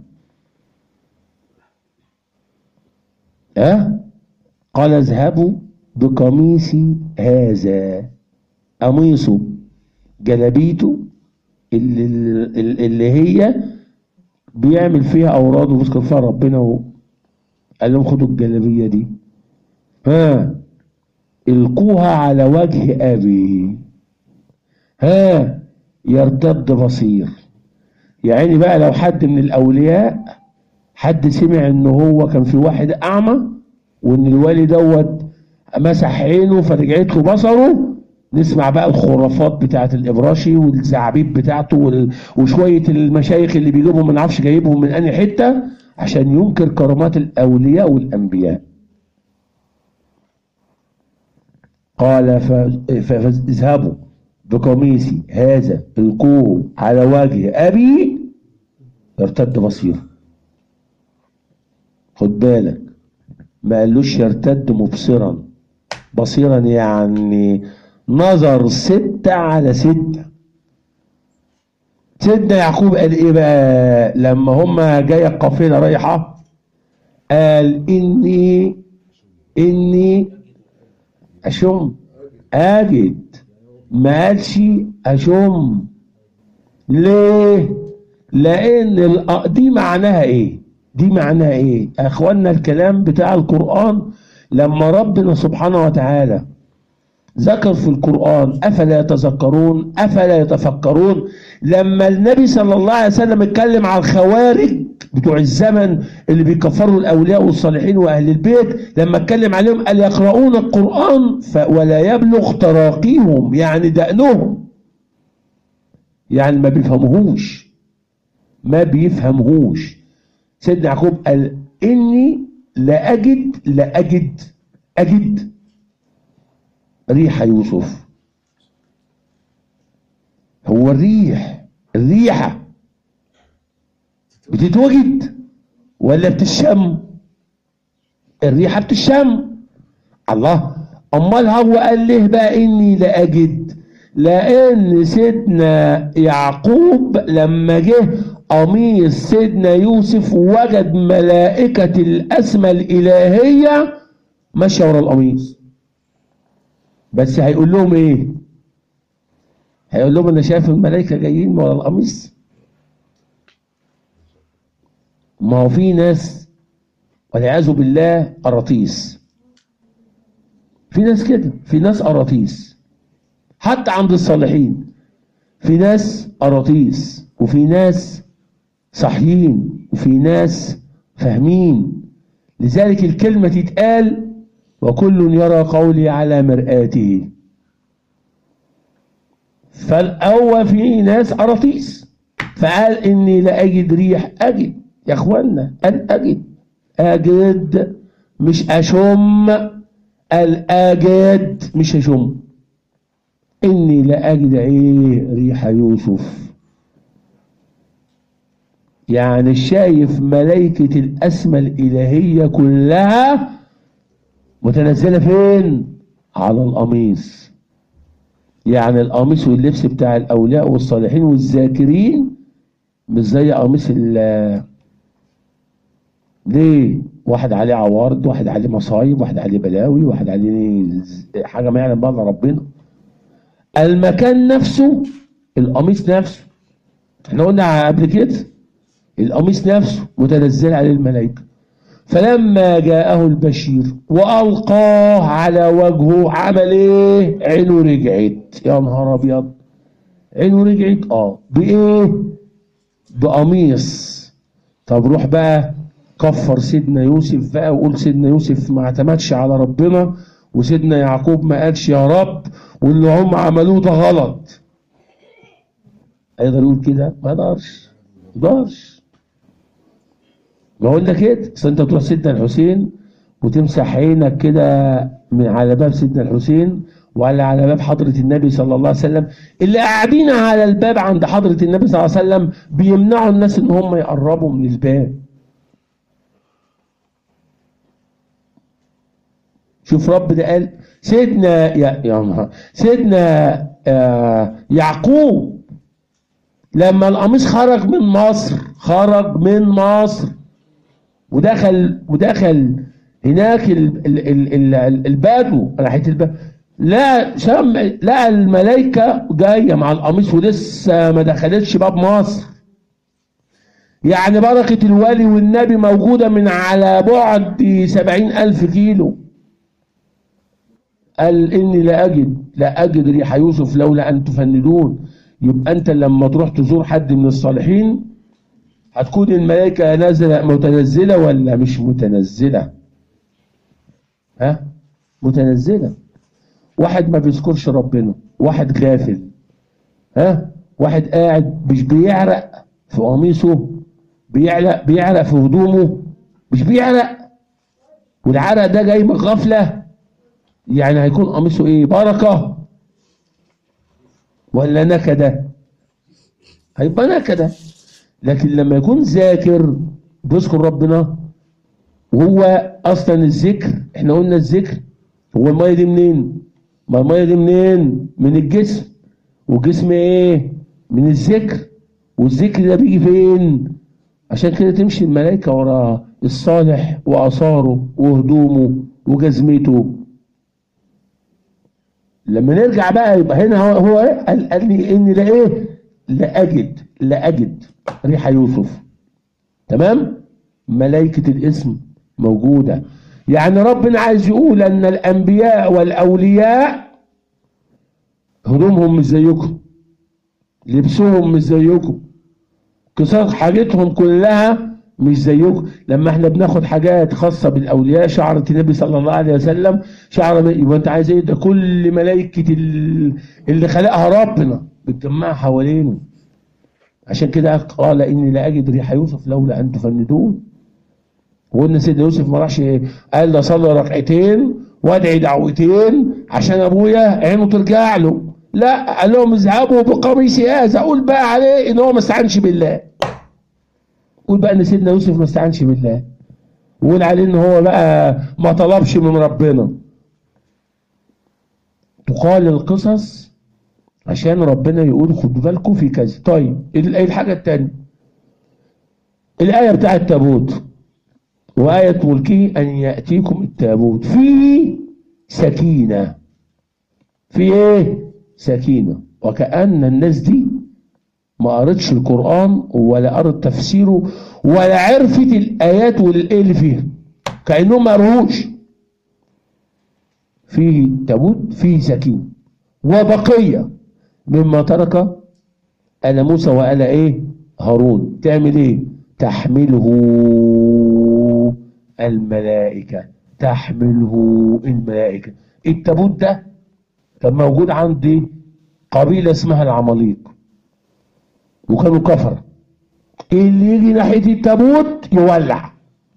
ها قال اذهبوا بقميصي هذا قميصه جلابيته اللي, اللي اللي هي بيعمل فيها اوراد وبيذكر فيها ربنا و... قال لهم خدوا الجلابيه دي ها القوها على وجه ابي ها يرتد بصير يعني بقى لو حد من الاولياء حد سمع ان هو كان في واحد اعمى وان الوالي دوت مسح عينه فرجعت له بصره نسمع بقى الخرافات بتاعت الابراشي والزعابيب بتاعته وال- وشويه المشايخ اللي بيجيبهم ما نعرفش جايبهم من انهي حته عشان ينكر كرامات الاولياء والانبياء قال ف- ف- فاذهبوا بقميصي هذا القوه على وجه ابي يرتد بصيره خد بالك ما قالوش يرتد مبصرا بصيرا يعني نظر ستة على ستة سيدنا يعقوب قال ايه بقى لما هما جاية القافلة رايحة قال اني اني اشم اجد ما قالش اشم ليه لان الأ- دي معناها ايه دي معناها ايه يا اخوانا الكلام بتاع القرآن لما ربنا سبحانه وتعالى ذكر في القرآن أفلا يتذكرون أفلا يتفكرون لما النبي صلى الله عليه وسلم اتكلم على الخوارج بتوع الزمن اللي بيكفروا الاولياء والصالحين واهل البيت لما اتكلم عليهم قال يقرؤون القران ف ولا يبلغ تراقيهم يعني دقنهم يعني ما بيفهموهوش ما بيفهموهوش سيدنا يعقوب قال اني لا اجد لا اجد اجد ريح يوسف هو الريح الريحه بتتوجد ولا بتشم الريحه بتشم الله امال هو قال ليه بقى اني لا اجد لان سيدنا يعقوب لما جه قميص سيدنا يوسف وجد ملائكة الأسمى الإلهية ماشية ورا القميص بس هيقول لهم إيه؟ هيقول لهم أنا شايف الملائكة جايين ورا القميص ما هو في ناس والعياذ بالله قراطيس في ناس كده في ناس قراطيس حتى عند الصالحين في ناس قراطيس وفي ناس صحيين وفي ناس فاهمين لذلك الكلمة تتقال وكل يرى قولي على مرآته فالأول في ناس قراطيس فقال إني لا أجد ريح أجد يا إخوانا قال أجد أجد مش أشم قال أجد مش أشم إني لا أجد إيه ريح يوسف يعني شايف ملائكة الأسمى الإلهية كلها متنزلة فين؟ على القميص يعني القميص واللبس بتاع الأولياء والصالحين والذاكرين مش زي قميص ال ليه؟ واحد عليه عوارض واحد عليه مصايب واحد عليه بلاوي واحد عليه حاجة ما يعلم بها إلا ربنا المكان نفسه القميص نفسه احنا قلنا قبل كده القميص نفسه متنزل عليه الملائكة فلما جاءه البشير وألقاه على وجهه عمل ايه عينه رجعت يا نهار ابيض عينه رجعت اه بايه بقميص طب روح بقى كفر سيدنا يوسف بقى وقول سيدنا يوسف ما اعتمدش على ربنا وسيدنا يعقوب ما قالش يا رب واللي هم عملوه ده غلط هيقدر يقول كده ما يقدرش ما يقدرش ما قلنا كده اصل انت تروح سيدنا الحسين وتمسح عينك كده من على باب سيدنا الحسين ولا على باب حضرة النبي صلى الله عليه وسلم اللي قاعدين على الباب عند حضرة النبي صلى الله عليه وسلم بيمنعوا الناس ان هم يقربوا من الباب شوف رب ده قال سيدنا يا يا نهار سيدنا آه يعقوب لما القميص خرج من مصر خرج من مصر ودخل ودخل هناك ال ال ال ال البدو ناحيه البدو لا شم لقى الملائكه جايه مع القميص ولسه ما دخلتش باب مصر يعني بركه الولي والنبي موجوده من على بعد سبعين ألف كيلو قال إني لا أجد لا أجد ريح يوسف لولا أن تفندون يبقى أنت لما تروح تزور حد من الصالحين هتكون الملائكة نازلة متنزلة ولا مش متنزلة ها متنزلة واحد ما بيذكرش ربنا واحد غافل ها واحد قاعد مش بيعرق في قميصه بيعرق بيعرق في هدومه مش بيعرق والعرق ده جاي من غفله يعني هيكون قميصه ايه بركة ولا نكدة هيبقى نكدة لكن لما يكون ذاكر بيذكر ربنا وهو اصلا الذكر احنا قلنا الذكر هو المية دي منين ما المية دي منين من الجسم والجسم ايه من الذكر والذكر ده بيجي فين عشان كده تمشي الملائكة ورا الصالح وآثاره وهدومه وجزمته لما نرجع بقى يبقى هنا هو, هو ايه قال, قال لي اني لا ايه لا اجد لا اجد ريح يوسف تمام ملائكة الاسم موجودة يعني ربنا عايز يقول ان الانبياء والاولياء هدومهم مش زيكم لبسهم مش زيكم قصار حاجتهم كلها مش زيكم لما احنا بناخد حاجات خاصة بالأولياء شعرة النبي صلى الله عليه وسلم شعر يبقى انت عايز ايه ده كل ملائكة ال- اللي خلقها ربنا بتجمعها حوالينه عشان كده قال اني لا اجد ريح يوسف لولا ان تفندون وقلنا سيدنا يوسف ما راحش قال ده صلي ركعتين وادعي دعوتين عشان ابويا عينه ترجع له لا قال لهم اذهبوا بقميصي هذا قول بقى عليه ان هو ما استعنش بالله قول بقى ان سيدنا يوسف ما استعنش بالله وقول عليه ان هو بقى ما طلبش من ربنا تقال القصص عشان ربنا يقول خدوا بالكم في كذا طيب ال- الحاجه الثانيه الايه بتاعه التابوت وآية ملكه أن يأتيكم التابوت فيه سكينة في إيه؟ سكينة وكأن الناس دي ما قرتش القرآن ولا قرت تفسيره ولا عرفت الآيات والإيه اللي فيها كأنهم ما قروش فيه تابوت فيه سكينة وبقية مما ترك آل موسى وآل إيه؟ هارون تعمل إيه؟ تحمله الملائكة تحمله الملائكة التابوت ده كان موجود عندي قبيلة اسمها العماليق وكانوا كفر اللي يجي ناحية التابوت يولع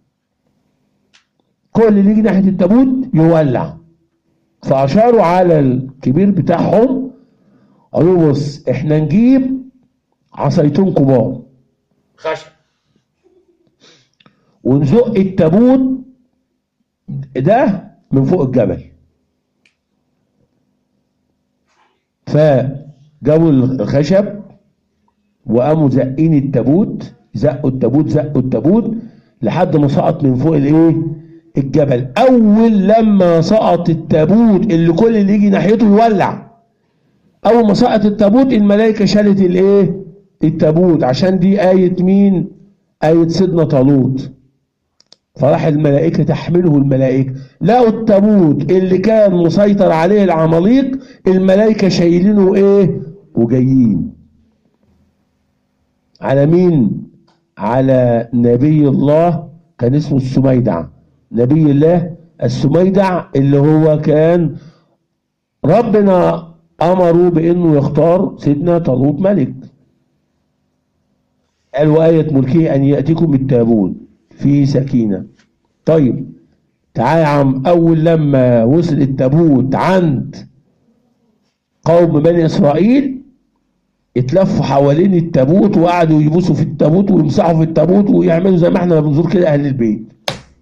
كل اللي يجي ناحية التابوت يولع فأشاروا على الكبير بتاعهم قالوا له بص احنا نجيب عصايتين كبار خشب ونزق التابوت ده من فوق الجبل فجابوا الخشب وقاموا زقين التابوت زقوا التابوت زقوا التابوت لحد ما سقط من فوق الايه الجبل اول لما سقط التابوت اللي كل اللي يجي ناحيته يولع اول ما سقط التابوت الملائكه شالت الايه التابوت عشان دي ايه مين ايه سيدنا طالوت فراح الملائكة تحمله الملائكة لقوا التابوت اللي كان مسيطر عليه العماليق الملائكة شايلينه ايه وجايين على مين على نبي الله كان اسمه السميدع نبي الله السميدع اللي هو كان ربنا امره بانه يختار سيدنا طالوت ملك قال وآية ملكه أن يأتيكم بالتابوت فيه سكينة طيب تعالى يا عم أول لما وصل التابوت عند قوم بني إسرائيل اتلفوا حوالين التابوت وقعدوا يبوسوا في التابوت ويمسحوا في التابوت ويعملوا زي ما احنا بنزور كده أهل البيت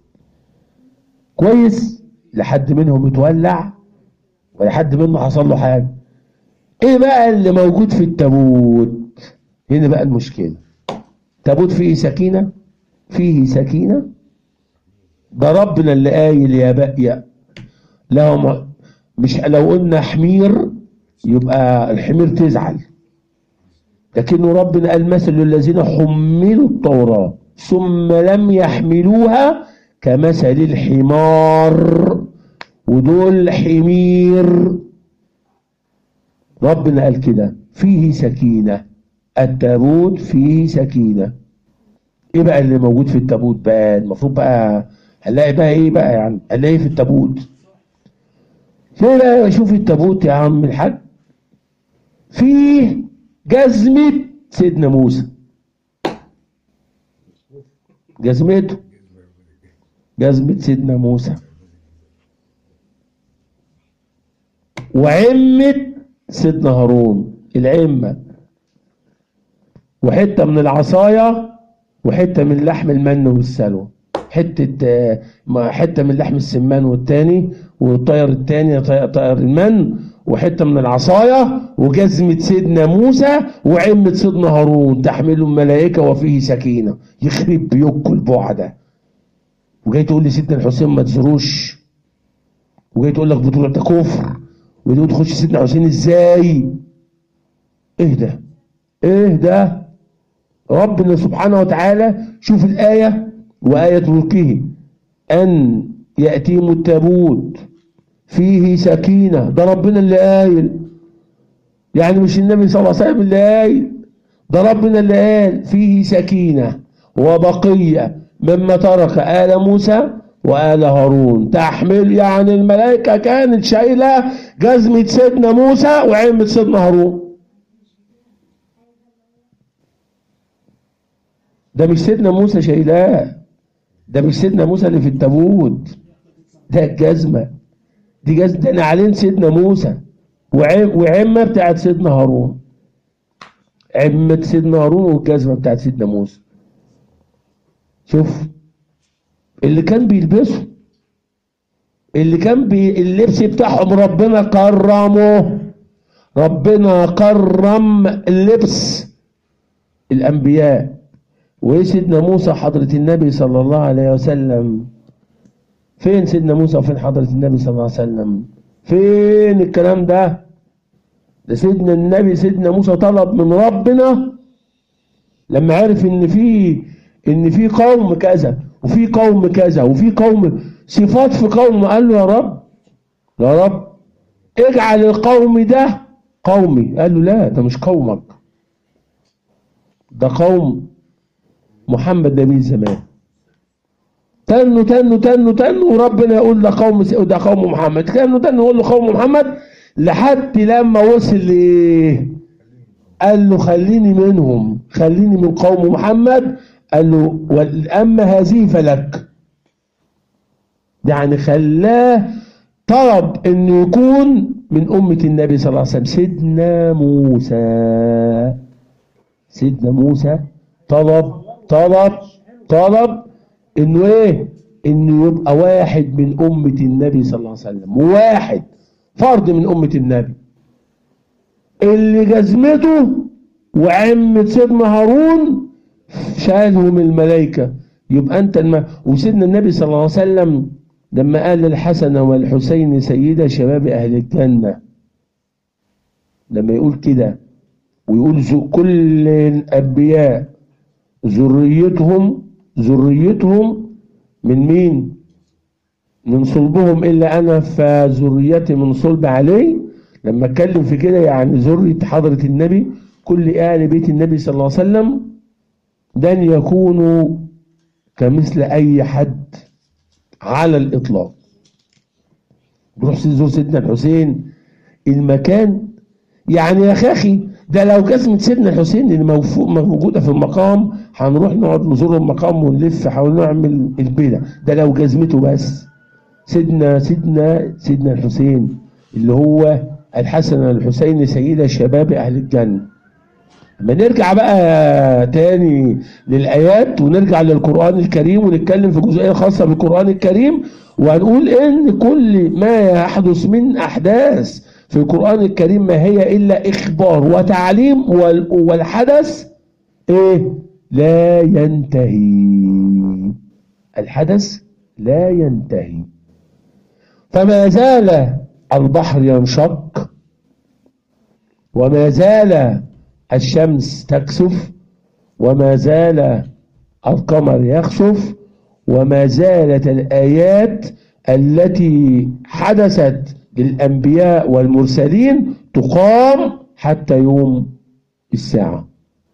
كويس لحد منهم اتولع ولحد منه حصل له حاجة ايه بقى اللي موجود في التابوت هنا بقى المشكلة تابوت فيه سكينة فيه سكينة ده ربنا اللي قايل يا بقى لهم مش لو قلنا حمير يبقى الحمير تزعل لكنه ربنا قال مثل الذين حملوا التوراة ثم لم يحملوها كمثل الحمار ودول حمير ربنا قال كده فيه سكينة التابوت فيه سكينة ايه بقى اللي موجود في التابوت بقى المفروض بقى هنلاقي بقى ايه بقى يعني هنلاقي إيه في التابوت فين بقى شوف التابوت يا عم الحاج فيه جزمة سيدنا موسى جزمته جزمة سيدنا موسى وعمة سيدنا هارون العمة وحتة من العصاية وحتة من لحم المن والسلوى حتة آه، ما- حتة من لحم السمان والتاني والطير التاني طي- طير المن وحتة من العصاية وجزمة سيدنا موسى وعمة سيدنا هارون تحمله الملائكة وفيه سكينة يخرب بيوتكم البعدة وجاي تقول لي سيدنا الحسين ما تزوروش وجاي تقول لك بتوع ده كفر وتقول تخش سيدنا حسين ازاي ايه ده ايه ده ربنا سبحانه وتعالى شوف الآية وآية ملكه أن يأتيهم التابوت فيه سكينة ده ربنا اللي قايل يعني مش النبي صلى الله عليه وسلم اللي قايل ده ربنا اللي قال فيه سكينة وبقية مما ترك آل موسى وآل هارون تحمل يعني الملائكة كانت شايلة جزمة سيدنا موسى وعمة سيدنا هارون ده مش سيدنا موسى شايلاه ده مش سيدنا موسى اللي في التابوت ده الجزمة دي جزمة ده نعلين سيدنا موسى وعم وعمة بتاعت سيدنا هارون عمة سيدنا هارون والجزمة بتاعت سيدنا موسى شوف اللي كان بيلبسه اللي كان بي اللبس بتاعهم ربنا كرمه ربنا كرم اللبس الأنبياء وإيه سيدنا موسى حضرة النبي صلى الله عليه وسلم فين سيدنا موسى وفين حضرة النبي صلى الله عليه وسلم فين الكلام ده ده سيدنا النبي سيدنا موسى طلب من ربنا لما عرف ان في ان في قوم كذا وفي قوم كذا وفي قوم صفات في قوم قال له يا رب يا رب اجعل القوم ده قومي قال له لا ده مش قومك ده قوم محمد نبي زمان تنو تنو تنو تنو وربنا يقول ده قوم ده قوم محمد تنو تنو يقول له قوم محمد لحد لما وصل لايه قال له خليني منهم خليني من قوم محمد قال له واما هذه فلك يعني خلاه طلب انه يكون من امه النبي صلى الله عليه وسلم سيدنا موسى سيدنا موسى طلب طلب طلب انه ايه انه يبقى واحد من امه النبي صلى الله عليه وسلم واحد فرد من امه النبي اللي جزمته وعمة سيدنا هارون شالهم الملائكة يبقى أنت الم... وسيدنا النبي صلى الله عليه وسلم لما قال الحسن والحسين سيدا شباب أهل الجنة لما يقول كده ويقول ذو كل الأنبياء ذريتهم ذريتهم من مين؟ من صلبهم إلا أنا فذريتي من صلب علي لما اتكلم في كده يعني ذرية حضرة النبي كل آل بيت النبي صلى الله عليه وسلم لن يكونوا كمثل أي حد على الإطلاق بروح زور سيدنا الحسين المكان يعني يا أخي ده لو جزمة سيدنا الحسين اللي موجودة في المقام هنروح نقعد نزور المقام ونلف حول نعمل البدع ده لو جزمته بس سيدنا سيدنا سيدنا الحسين اللي هو الحسن والحسين سيدة شباب أهل الجنة لما نرجع بقى تاني للآيات ونرجع للقرآن الكريم ونتكلم في جزئية خاصة بالقرآن الكريم وهنقول إن كل ما يحدث من أحداث في القرآن الكريم ما هي إلا إخبار وتعليم والحدث إيه لا ينتهي الحدث لا ينتهي فما زال البحر ينشق وما زال الشمس تكسف وما زال القمر يخسف وما زالت الآيات التي حدثت للأنبياء والمرسلين تقام حتى يوم الساعة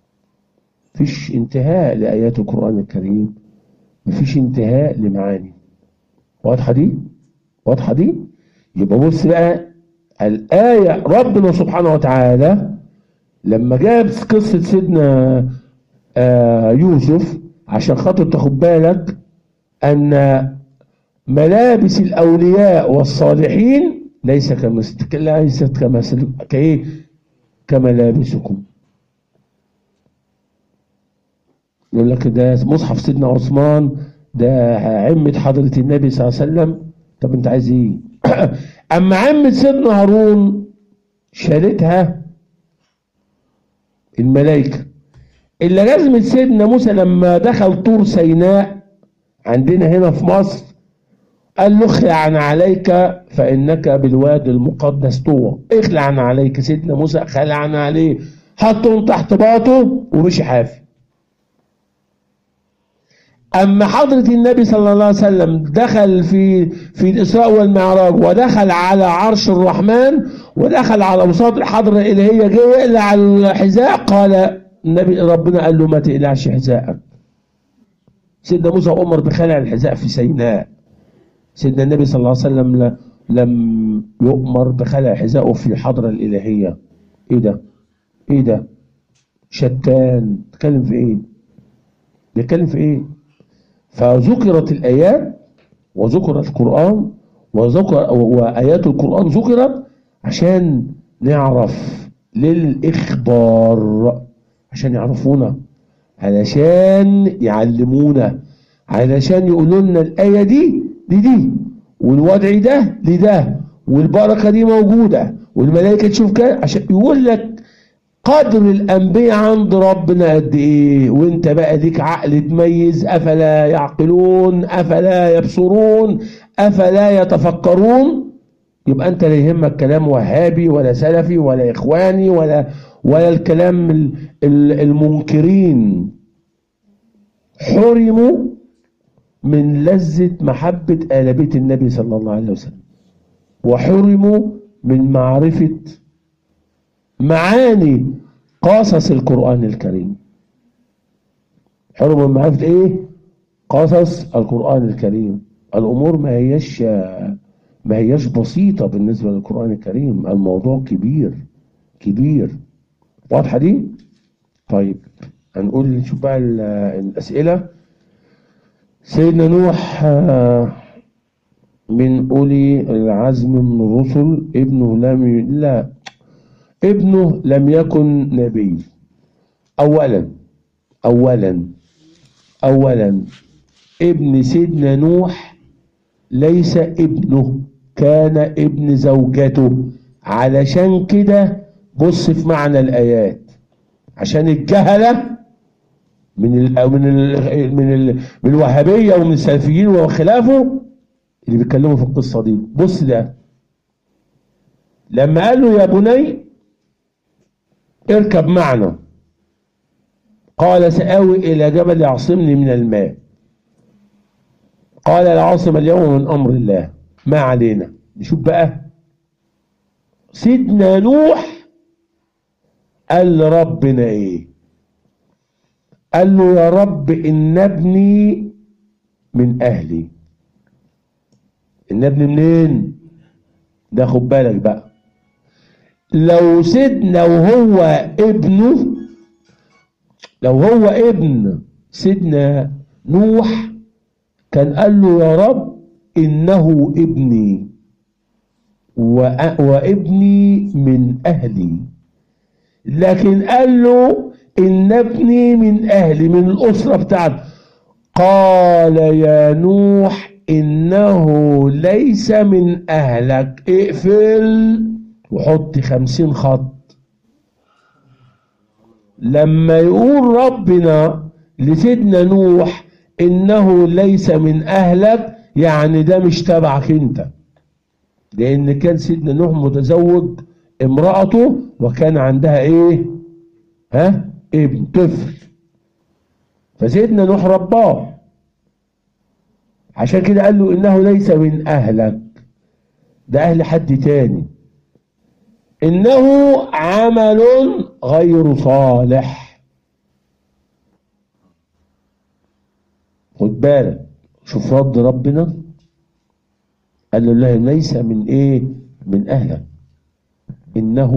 مفيش انتهاء لآيات القرآن الكريم مفيش انتهاء لمعاني واضحة دي واضحة دي يبقى بص بقى الآية ربنا سبحانه وتعالى لما جاب قصة سيدنا آه يوسف عشان خاطر تاخد بالك أن ملابس الأولياء والصالحين ليس كمثل ليست كمثل كإيه كملابسكم يقول لك ده مصحف سيدنا عثمان ده عمة حضرة النبي صلى الله عليه وسلم طب انت عايز ايه اما عمة سيدنا هارون شالتها الملائكة اللي لازمت سيدنا موسى لما دخل طور سيناء عندنا هنا في مصر قال له اخلع عليك فإنك بالوادي المقدس طوى اخلع عليك سيدنا موسى خلع عليه حطهم تحت باطه ومشي حافي أما حضرة النبي صلى الله عليه وسلم دخل في في الإسراء والمعراج ودخل على عرش الرحمن ودخل على وسط الحضرة الإلهية جه يقلع الحذاء قال النبي ربنا قال له ما تقلعش حذاءك سيدنا موسى أمر بخلع الحذاء في سيناء سيدنا النبي صلى الله عليه وسلم ل- لم يؤمر بخلع حذائه في الحضرة الإلهية إيه ده؟ إيه ده؟ شتان بيتكلم في إيه؟ بيتكلم في إيه؟ فذكرت الآيات وذكر القرآن وذكر وآيات القرآن ذكرت عشان نعرف للإخبار عشان يعرفونا علشان يعلمونا علشان يقولوا لنا الآية دي دي دي والوضع ده لده والبركة دي موجودة والملائكة تشوف كده عشان يقول لك قدر الأنبياء عند ربنا قد إيه وأنت بقى ليك عقل تميز أفلا يعقلون أفلا يبصرون أفلا يتفكرون يبقى أنت لا يهمك كلام وهابي ولا سلفي ولا إخواني ولا ولا الكلام ال- ال- المنكرين حرموا من لذة محبة آل بيت النبي صلى الله عليه وسلم وحرموا من معرفة معاني قصص القرآن الكريم حرموا من معرفة ايه قصص القرآن الكريم الأمور ما هيش ما هيش بسيطة بالنسبة للقرآن الكريم الموضوع كبير كبير واضحة دي طيب هنقول نشوف بقى ال- الأسئلة سيدنا نوح آه، من أولي العزم من الرسل ابنه لم ي... لا ابنه لم يكن نبي أولا أولا أولا ابن سيدنا نوح ليس ابنه كان ابن زوجته علشان كده بص في معنى الآيات عشان الجهلة من ال من ال من ال من الوهابية ومن السلفيين وخلافه اللي بيتكلموا في القصة دي بص ده لما قال له يا بني اركب معنا قال سآوي إلى جبل يعصمني من الماء قال لا عاصم اليوم من أمر الله ما علينا نشوف بقى سيدنا نوح قال لربنا ايه قال له يا رب ان ابني من اهلي ان ابني منين ده خد بالك بقى لو سيدنا وهو ابنه لو هو ابن سيدنا نوح كان قال له يا رب انه ابني وأ- وابني من اهلي لكن قال له ان ابني من اهلي من الاسره بتاعته قال يا نوح انه ليس من اهلك اقفل وحط خمسين خط لما يقول ربنا لسيدنا نوح انه ليس من اهلك يعني ده مش تبعك انت لان كان سيدنا نوح متزوج امرأته وكان عندها ايه ها ابن طفل فسيدنا نوح رباه عشان كده قال له انه ليس من اهلك ده اهل حد تاني انه عمل غير صالح خد بالك شوف رد ربنا قال له الله ليس من ايه من اهلك انه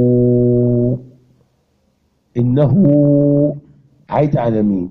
انه عايد على مين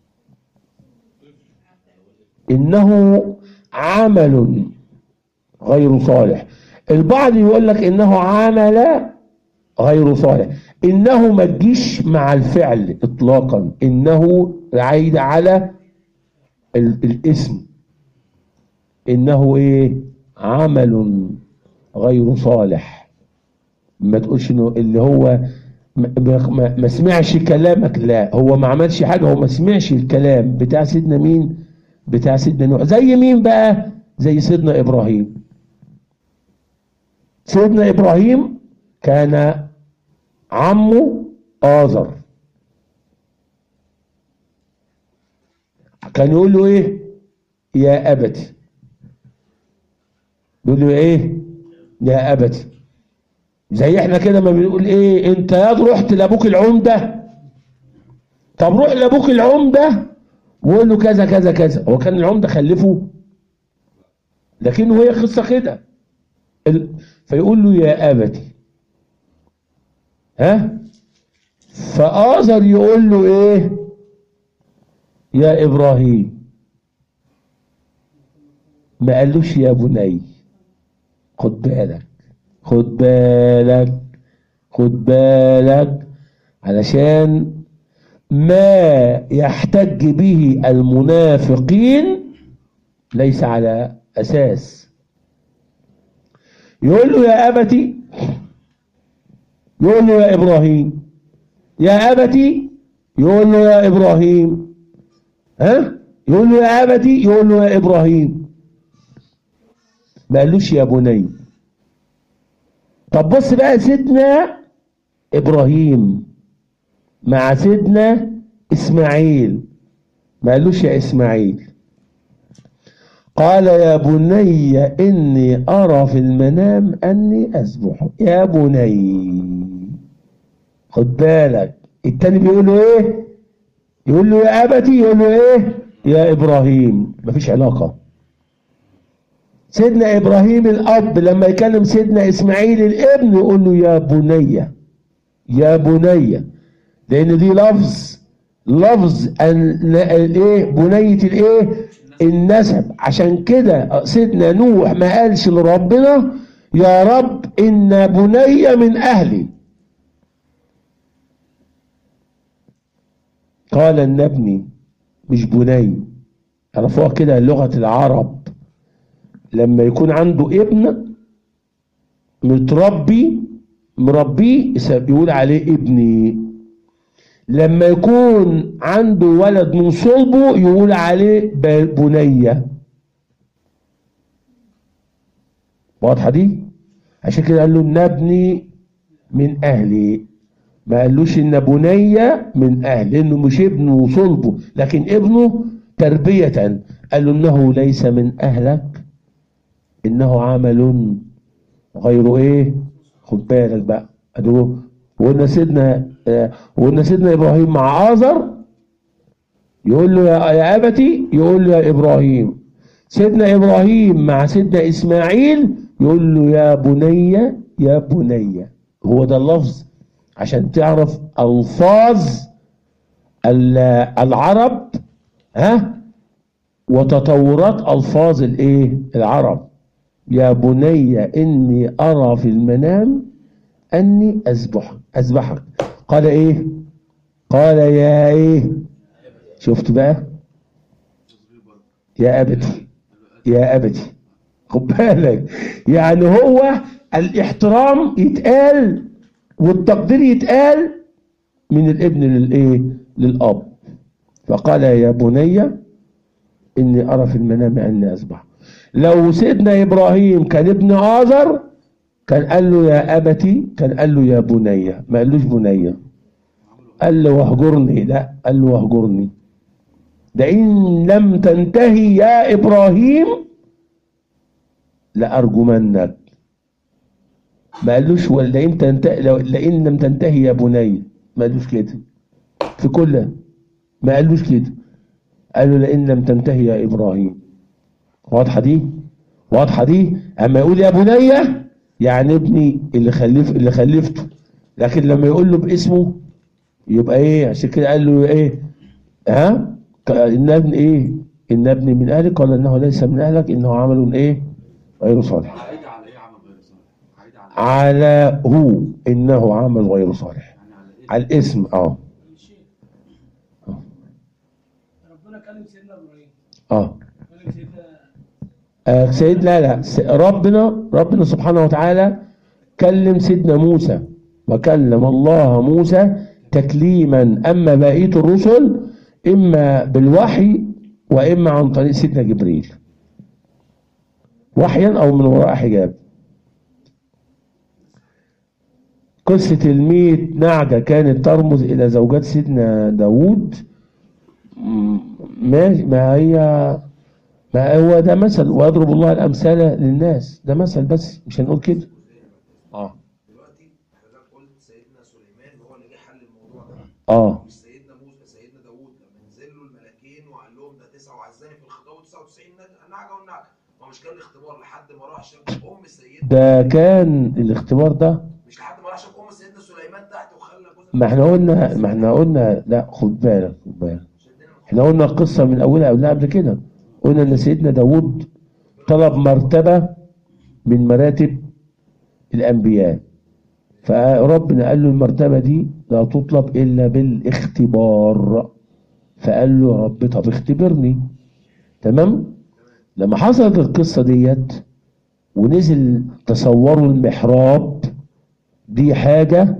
انه عمل غير صالح البعض يقول لك انه عمل غير صالح انه ما تجيش مع الفعل اطلاقا انه عايد على ال- الاسم انه ايه عمل غير صالح ما تقولش انه اللي هو ما, ما, ما سمعش كلامك لا هو ما عملش حاجه هو ما سمعش الكلام بتاع سيدنا مين بتاع سيدنا نوح زي مين بقى زي سيدنا ابراهيم سيدنا ابراهيم كان عمه آزر كان يقول له ايه يا ابت يقول له ايه يا ابت زي احنا كده ما بنقول ايه انت يا رحت لابوك العمده طب روح لابوك العمده ويقول له كذا كذا كذا هو كان العمده خلفه لكنه هي قصه كده ال- فيقول له يا ابتي ها فآزر يقول له ايه يا ابراهيم ما قالوش يا بني خد بالك خد بالك خد بالك علشان ما يحتج به المنافقين ليس على أساس يقول له يا أبتي يقول له يا إبراهيم يا أبتي يقول له يا إبراهيم ها يقول له يا أبتي يقول له يا إبراهيم ما قالوش يا بني طب بص بقى سيدنا إبراهيم مع سيدنا إسماعيل ما قالوش يا إسماعيل قال يا بني إني أرى في المنام أني أذبح يا بني خد بالك التاني بيقول له إيه يقول له يا أبتي يقول له إيه يا إبراهيم مفيش علاقة سيدنا إبراهيم الأب لما يكلم سيدنا إسماعيل الابن يقول له يا بني يا بني لأن دي لفظ لفظ ال- الايه بنية الايه النسب عشان كده سيدنا نوح ما قالش لربنا يا رب ان بني من اهلي قال ان ابني مش بني عرفوها كده لغة العرب لما يكون عنده ابن متربي مربيه يقول عليه ابني لما يكون عنده ولد من صلبه يقول عليه ب- بنية واضحة دي عشان كده قال له ان ابني من اهلي ما قالوش ان بنية من اهل لانه مش ابنه وصلبه لكن ابنه تربية قال له انه ليس من اهلك انه عمل غير ايه خد بالك بقى ادو وقلنا سيدنا آه، وقلنا سيدنا ابراهيم مع آزر يقول له يا يا ابتي يقول له يا ابراهيم سيدنا ابراهيم مع سيدنا اسماعيل يقول له يا بني يا بني هو ده اللفظ عشان تعرف الفاظ ال- العرب ها وتطورات الفاظ الايه العرب يا بني اني ارى في المنام اني اذبحك اذبحك قال ايه قال يا ايه شفت بقى يا ابتي يا ابتي خد بالك يعني هو الاحترام يتقال والتقدير يتقال من الابن للايه للاب فقال يا بني اني ارى في المنام اني اذبح لو سيدنا ابراهيم كان ابن آزر كان قال له يا ابتي كان قال له يا بني ما قالوش بني قال له واهجرني لا قال له واهجرني لئن لم تنتهي يا ابراهيم لارجمنك ما قالوش لئن تنتهي لو- لئن لم تنتهي يا بني ما قالوش كده في كل ما قالوش كده قالوا لئن لم تنتهي يا ابراهيم واضحه دي واضحه دي اما يقول يا بني يعني ابني اللي خلف اللي خلفته لكن لما يقول له باسمه يبقى ايه عشان كده قال له ايه ها ك- ان ابن ايه ان ابني من اهلك قال انه ليس من اهلك انه عمل ايه غير صالح عايدة على ايه عمل غير صالح؟ عايدة على على هو انه عمل غير صالح يعني على ايه؟ على الاسم اه ربنا كلم سيدنا ابراهيم اه كلم سيدنا آه، سيد لا لا س- ربنا ربنا سبحانه وتعالى كلم سيدنا موسى وكلم الله موسى تكليما اما بقيه الرسل اما بالوحي واما عن طريق سيدنا جبريل وحيا او من وراء حجاب قصة الميت نعجة كانت ترمز إلى زوجات سيدنا داوود م- ما ما هي ما هو ده مثل ويضرب الله الامثال للناس ده مثل بس مش هنقول كده اه دلوقتي حضرتك قلت سيدنا سليمان هو اللي جه حل الموضوع ده اه مش سيدنا موسى سيدنا داوود لما نزل له الملكين وقال مش كان الاختبار لحد ما راح شاف ام سيدنا ده كان الاختبار ده مش لحد ما راح شاف ام سيدنا سليمان تحت وخلى جوزها ما احنا قلنا ما احنا قلنا لا خد بالك خد بالك احنا قلنا القصة من أولها قبلها قبل كده قلنا إن سيدنا داوود طلب مرتبة من مراتب الأنبياء فربنا قال له المرتبة دي لا تطلب إلا بالاختبار فقال له يا رب طب اختبرني تمام لما حصلت القصة ديت ونزل تصوروا المحراب دي حاجة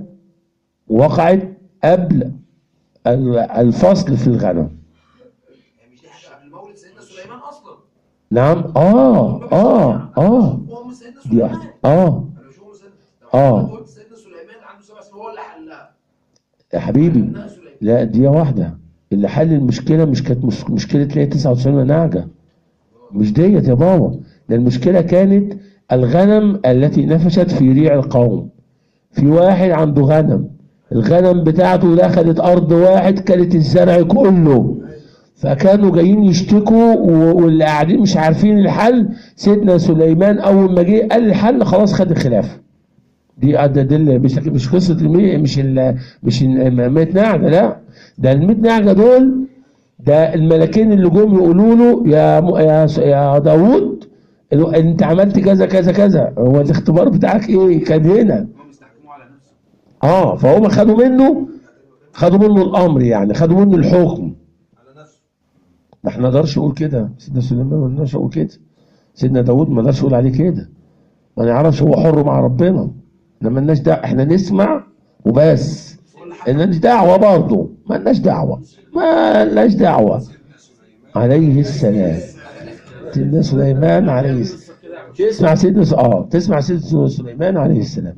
وقعت قبل ال- الفصل في الغنم يعني مش دي حاجه قبل مولد سيدنا سليمان اصلا نعم اه اه اه ام سيدنا دي سليمان واحدة اه انا مش ام سيدنا آه. لو قلت سيدنا سليمان عنده سبع سنين هو اللي حلها يا حبيبي ابناء سليمان لا دي واحدة اللي حل المشكلة مش كانت مش- مشكلة تلاقي 99 نعجة مش ديت يا بابا ده المشكلة كانت الغنم التي نفشت في ريع القوم في واحد عنده غنم الغنم بتاعته دخلت أرض واحد كانت الزرع كله فكانوا جايين يشتكوا و- واللي قاعدين مش عارفين الحل سيدنا سليمان أول ما جه قال الحل خلاص خد الخلافة دي ده ده اللي- مش مش قصه المي مش ال مش ال 100 نعجه لا ده ال 100 نعجه دول ده الملكين اللي جم يقولوا له يا م- يا س- يا داوود ال- انت عملت كذا كذا كذا هو الاختبار بتاعك ايه كان هنا هم بيستحكموا على نفسه اه فهم خدوا منه خدوا منه الامر يعني خدوا منه الحكم على نفسه ما احنا نقدرش نقول كده سيدنا سليمان ما نقدرش نقول كده سيدنا داوود ما نقدرش نقول عليه كده ما نعرفش هو حر مع ربنا احنا مالناش دعوه احنا نسمع وبس مالناش دعوه برضه مالناش دعوه مالناش دعوه عليه السلام سيدنا سليمان عليه السلام تسمع سيدنا س- اه تسمع سيدنا سليمان عليه السلام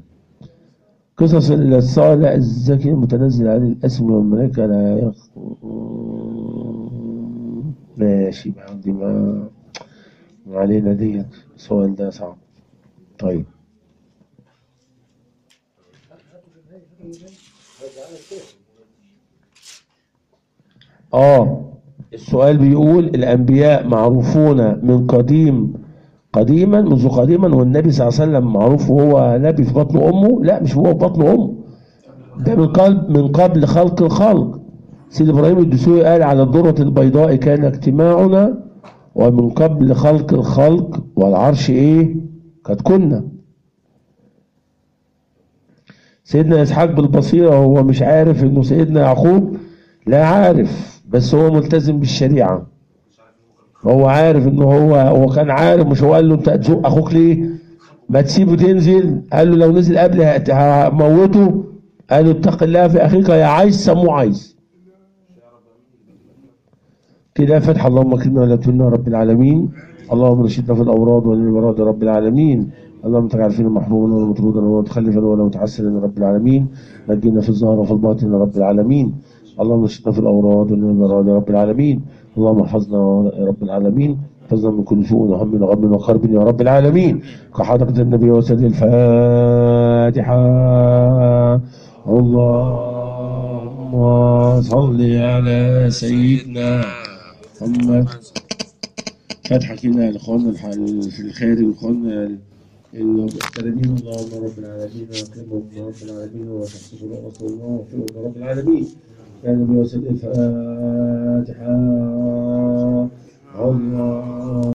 قصص الصالح الزكي المتنزل عليه الاسم والملائكه لا يخ... ماشي ما عندي ما ما علينا ديت السؤال ده صعب طيب اه السؤال بيقول الانبياء معروفون من قديم قديما منذ قديما والنبي صلى الله عليه وسلم معروف وهو نبي في بطن امه لا مش هو في بطن امه ده من قبل من قبل خلق الخلق سيد ابراهيم الدسوقي قال على الذرة البيضاء كان اجتماعنا ومن قبل خلق الخلق والعرش ايه قد كنا سيدنا اسحاق بالبصيرة هو مش عارف انه سيدنا يعقوب لا عارف بس هو ملتزم بالشريعة هو عارف انه هو هو كان عارف مش هو قال له انت هتزق اخوك ليه ما تسيبه تنزل قال له لو نزل قبلي هت- هموته قال له اتق الله في اخيك يا عايز سموه عايز كده فتح اللهم كرمنا ولا تهنا رب العالمين اللهم رشدنا في الاوراد والمراد رب العالمين اللهم تجعل فينا محروما ولا مطرودا ولا متخلفا ولا متحسنا رب العالمين نجينا في الظاهر وفي الباطن رب العالمين اللهم رشدنا في الاوراد والمراد رب العالمين اللهم احفظنا يا رب العالمين احفظنا من كل سوء وهم وغم وكرب يا رب العالمين كحضرة النبي وسيد الفاتحة اللهم صل على سيدنا محمد فتحة كده لاخواننا الح- في الخارج واخواننا المغتربين اللهم رب العالمين واكرمهم يا رب العالمين وتحسب رؤوسهم الله وفقهم يا رب العالمين يا نبي وسيد الفاتحة الله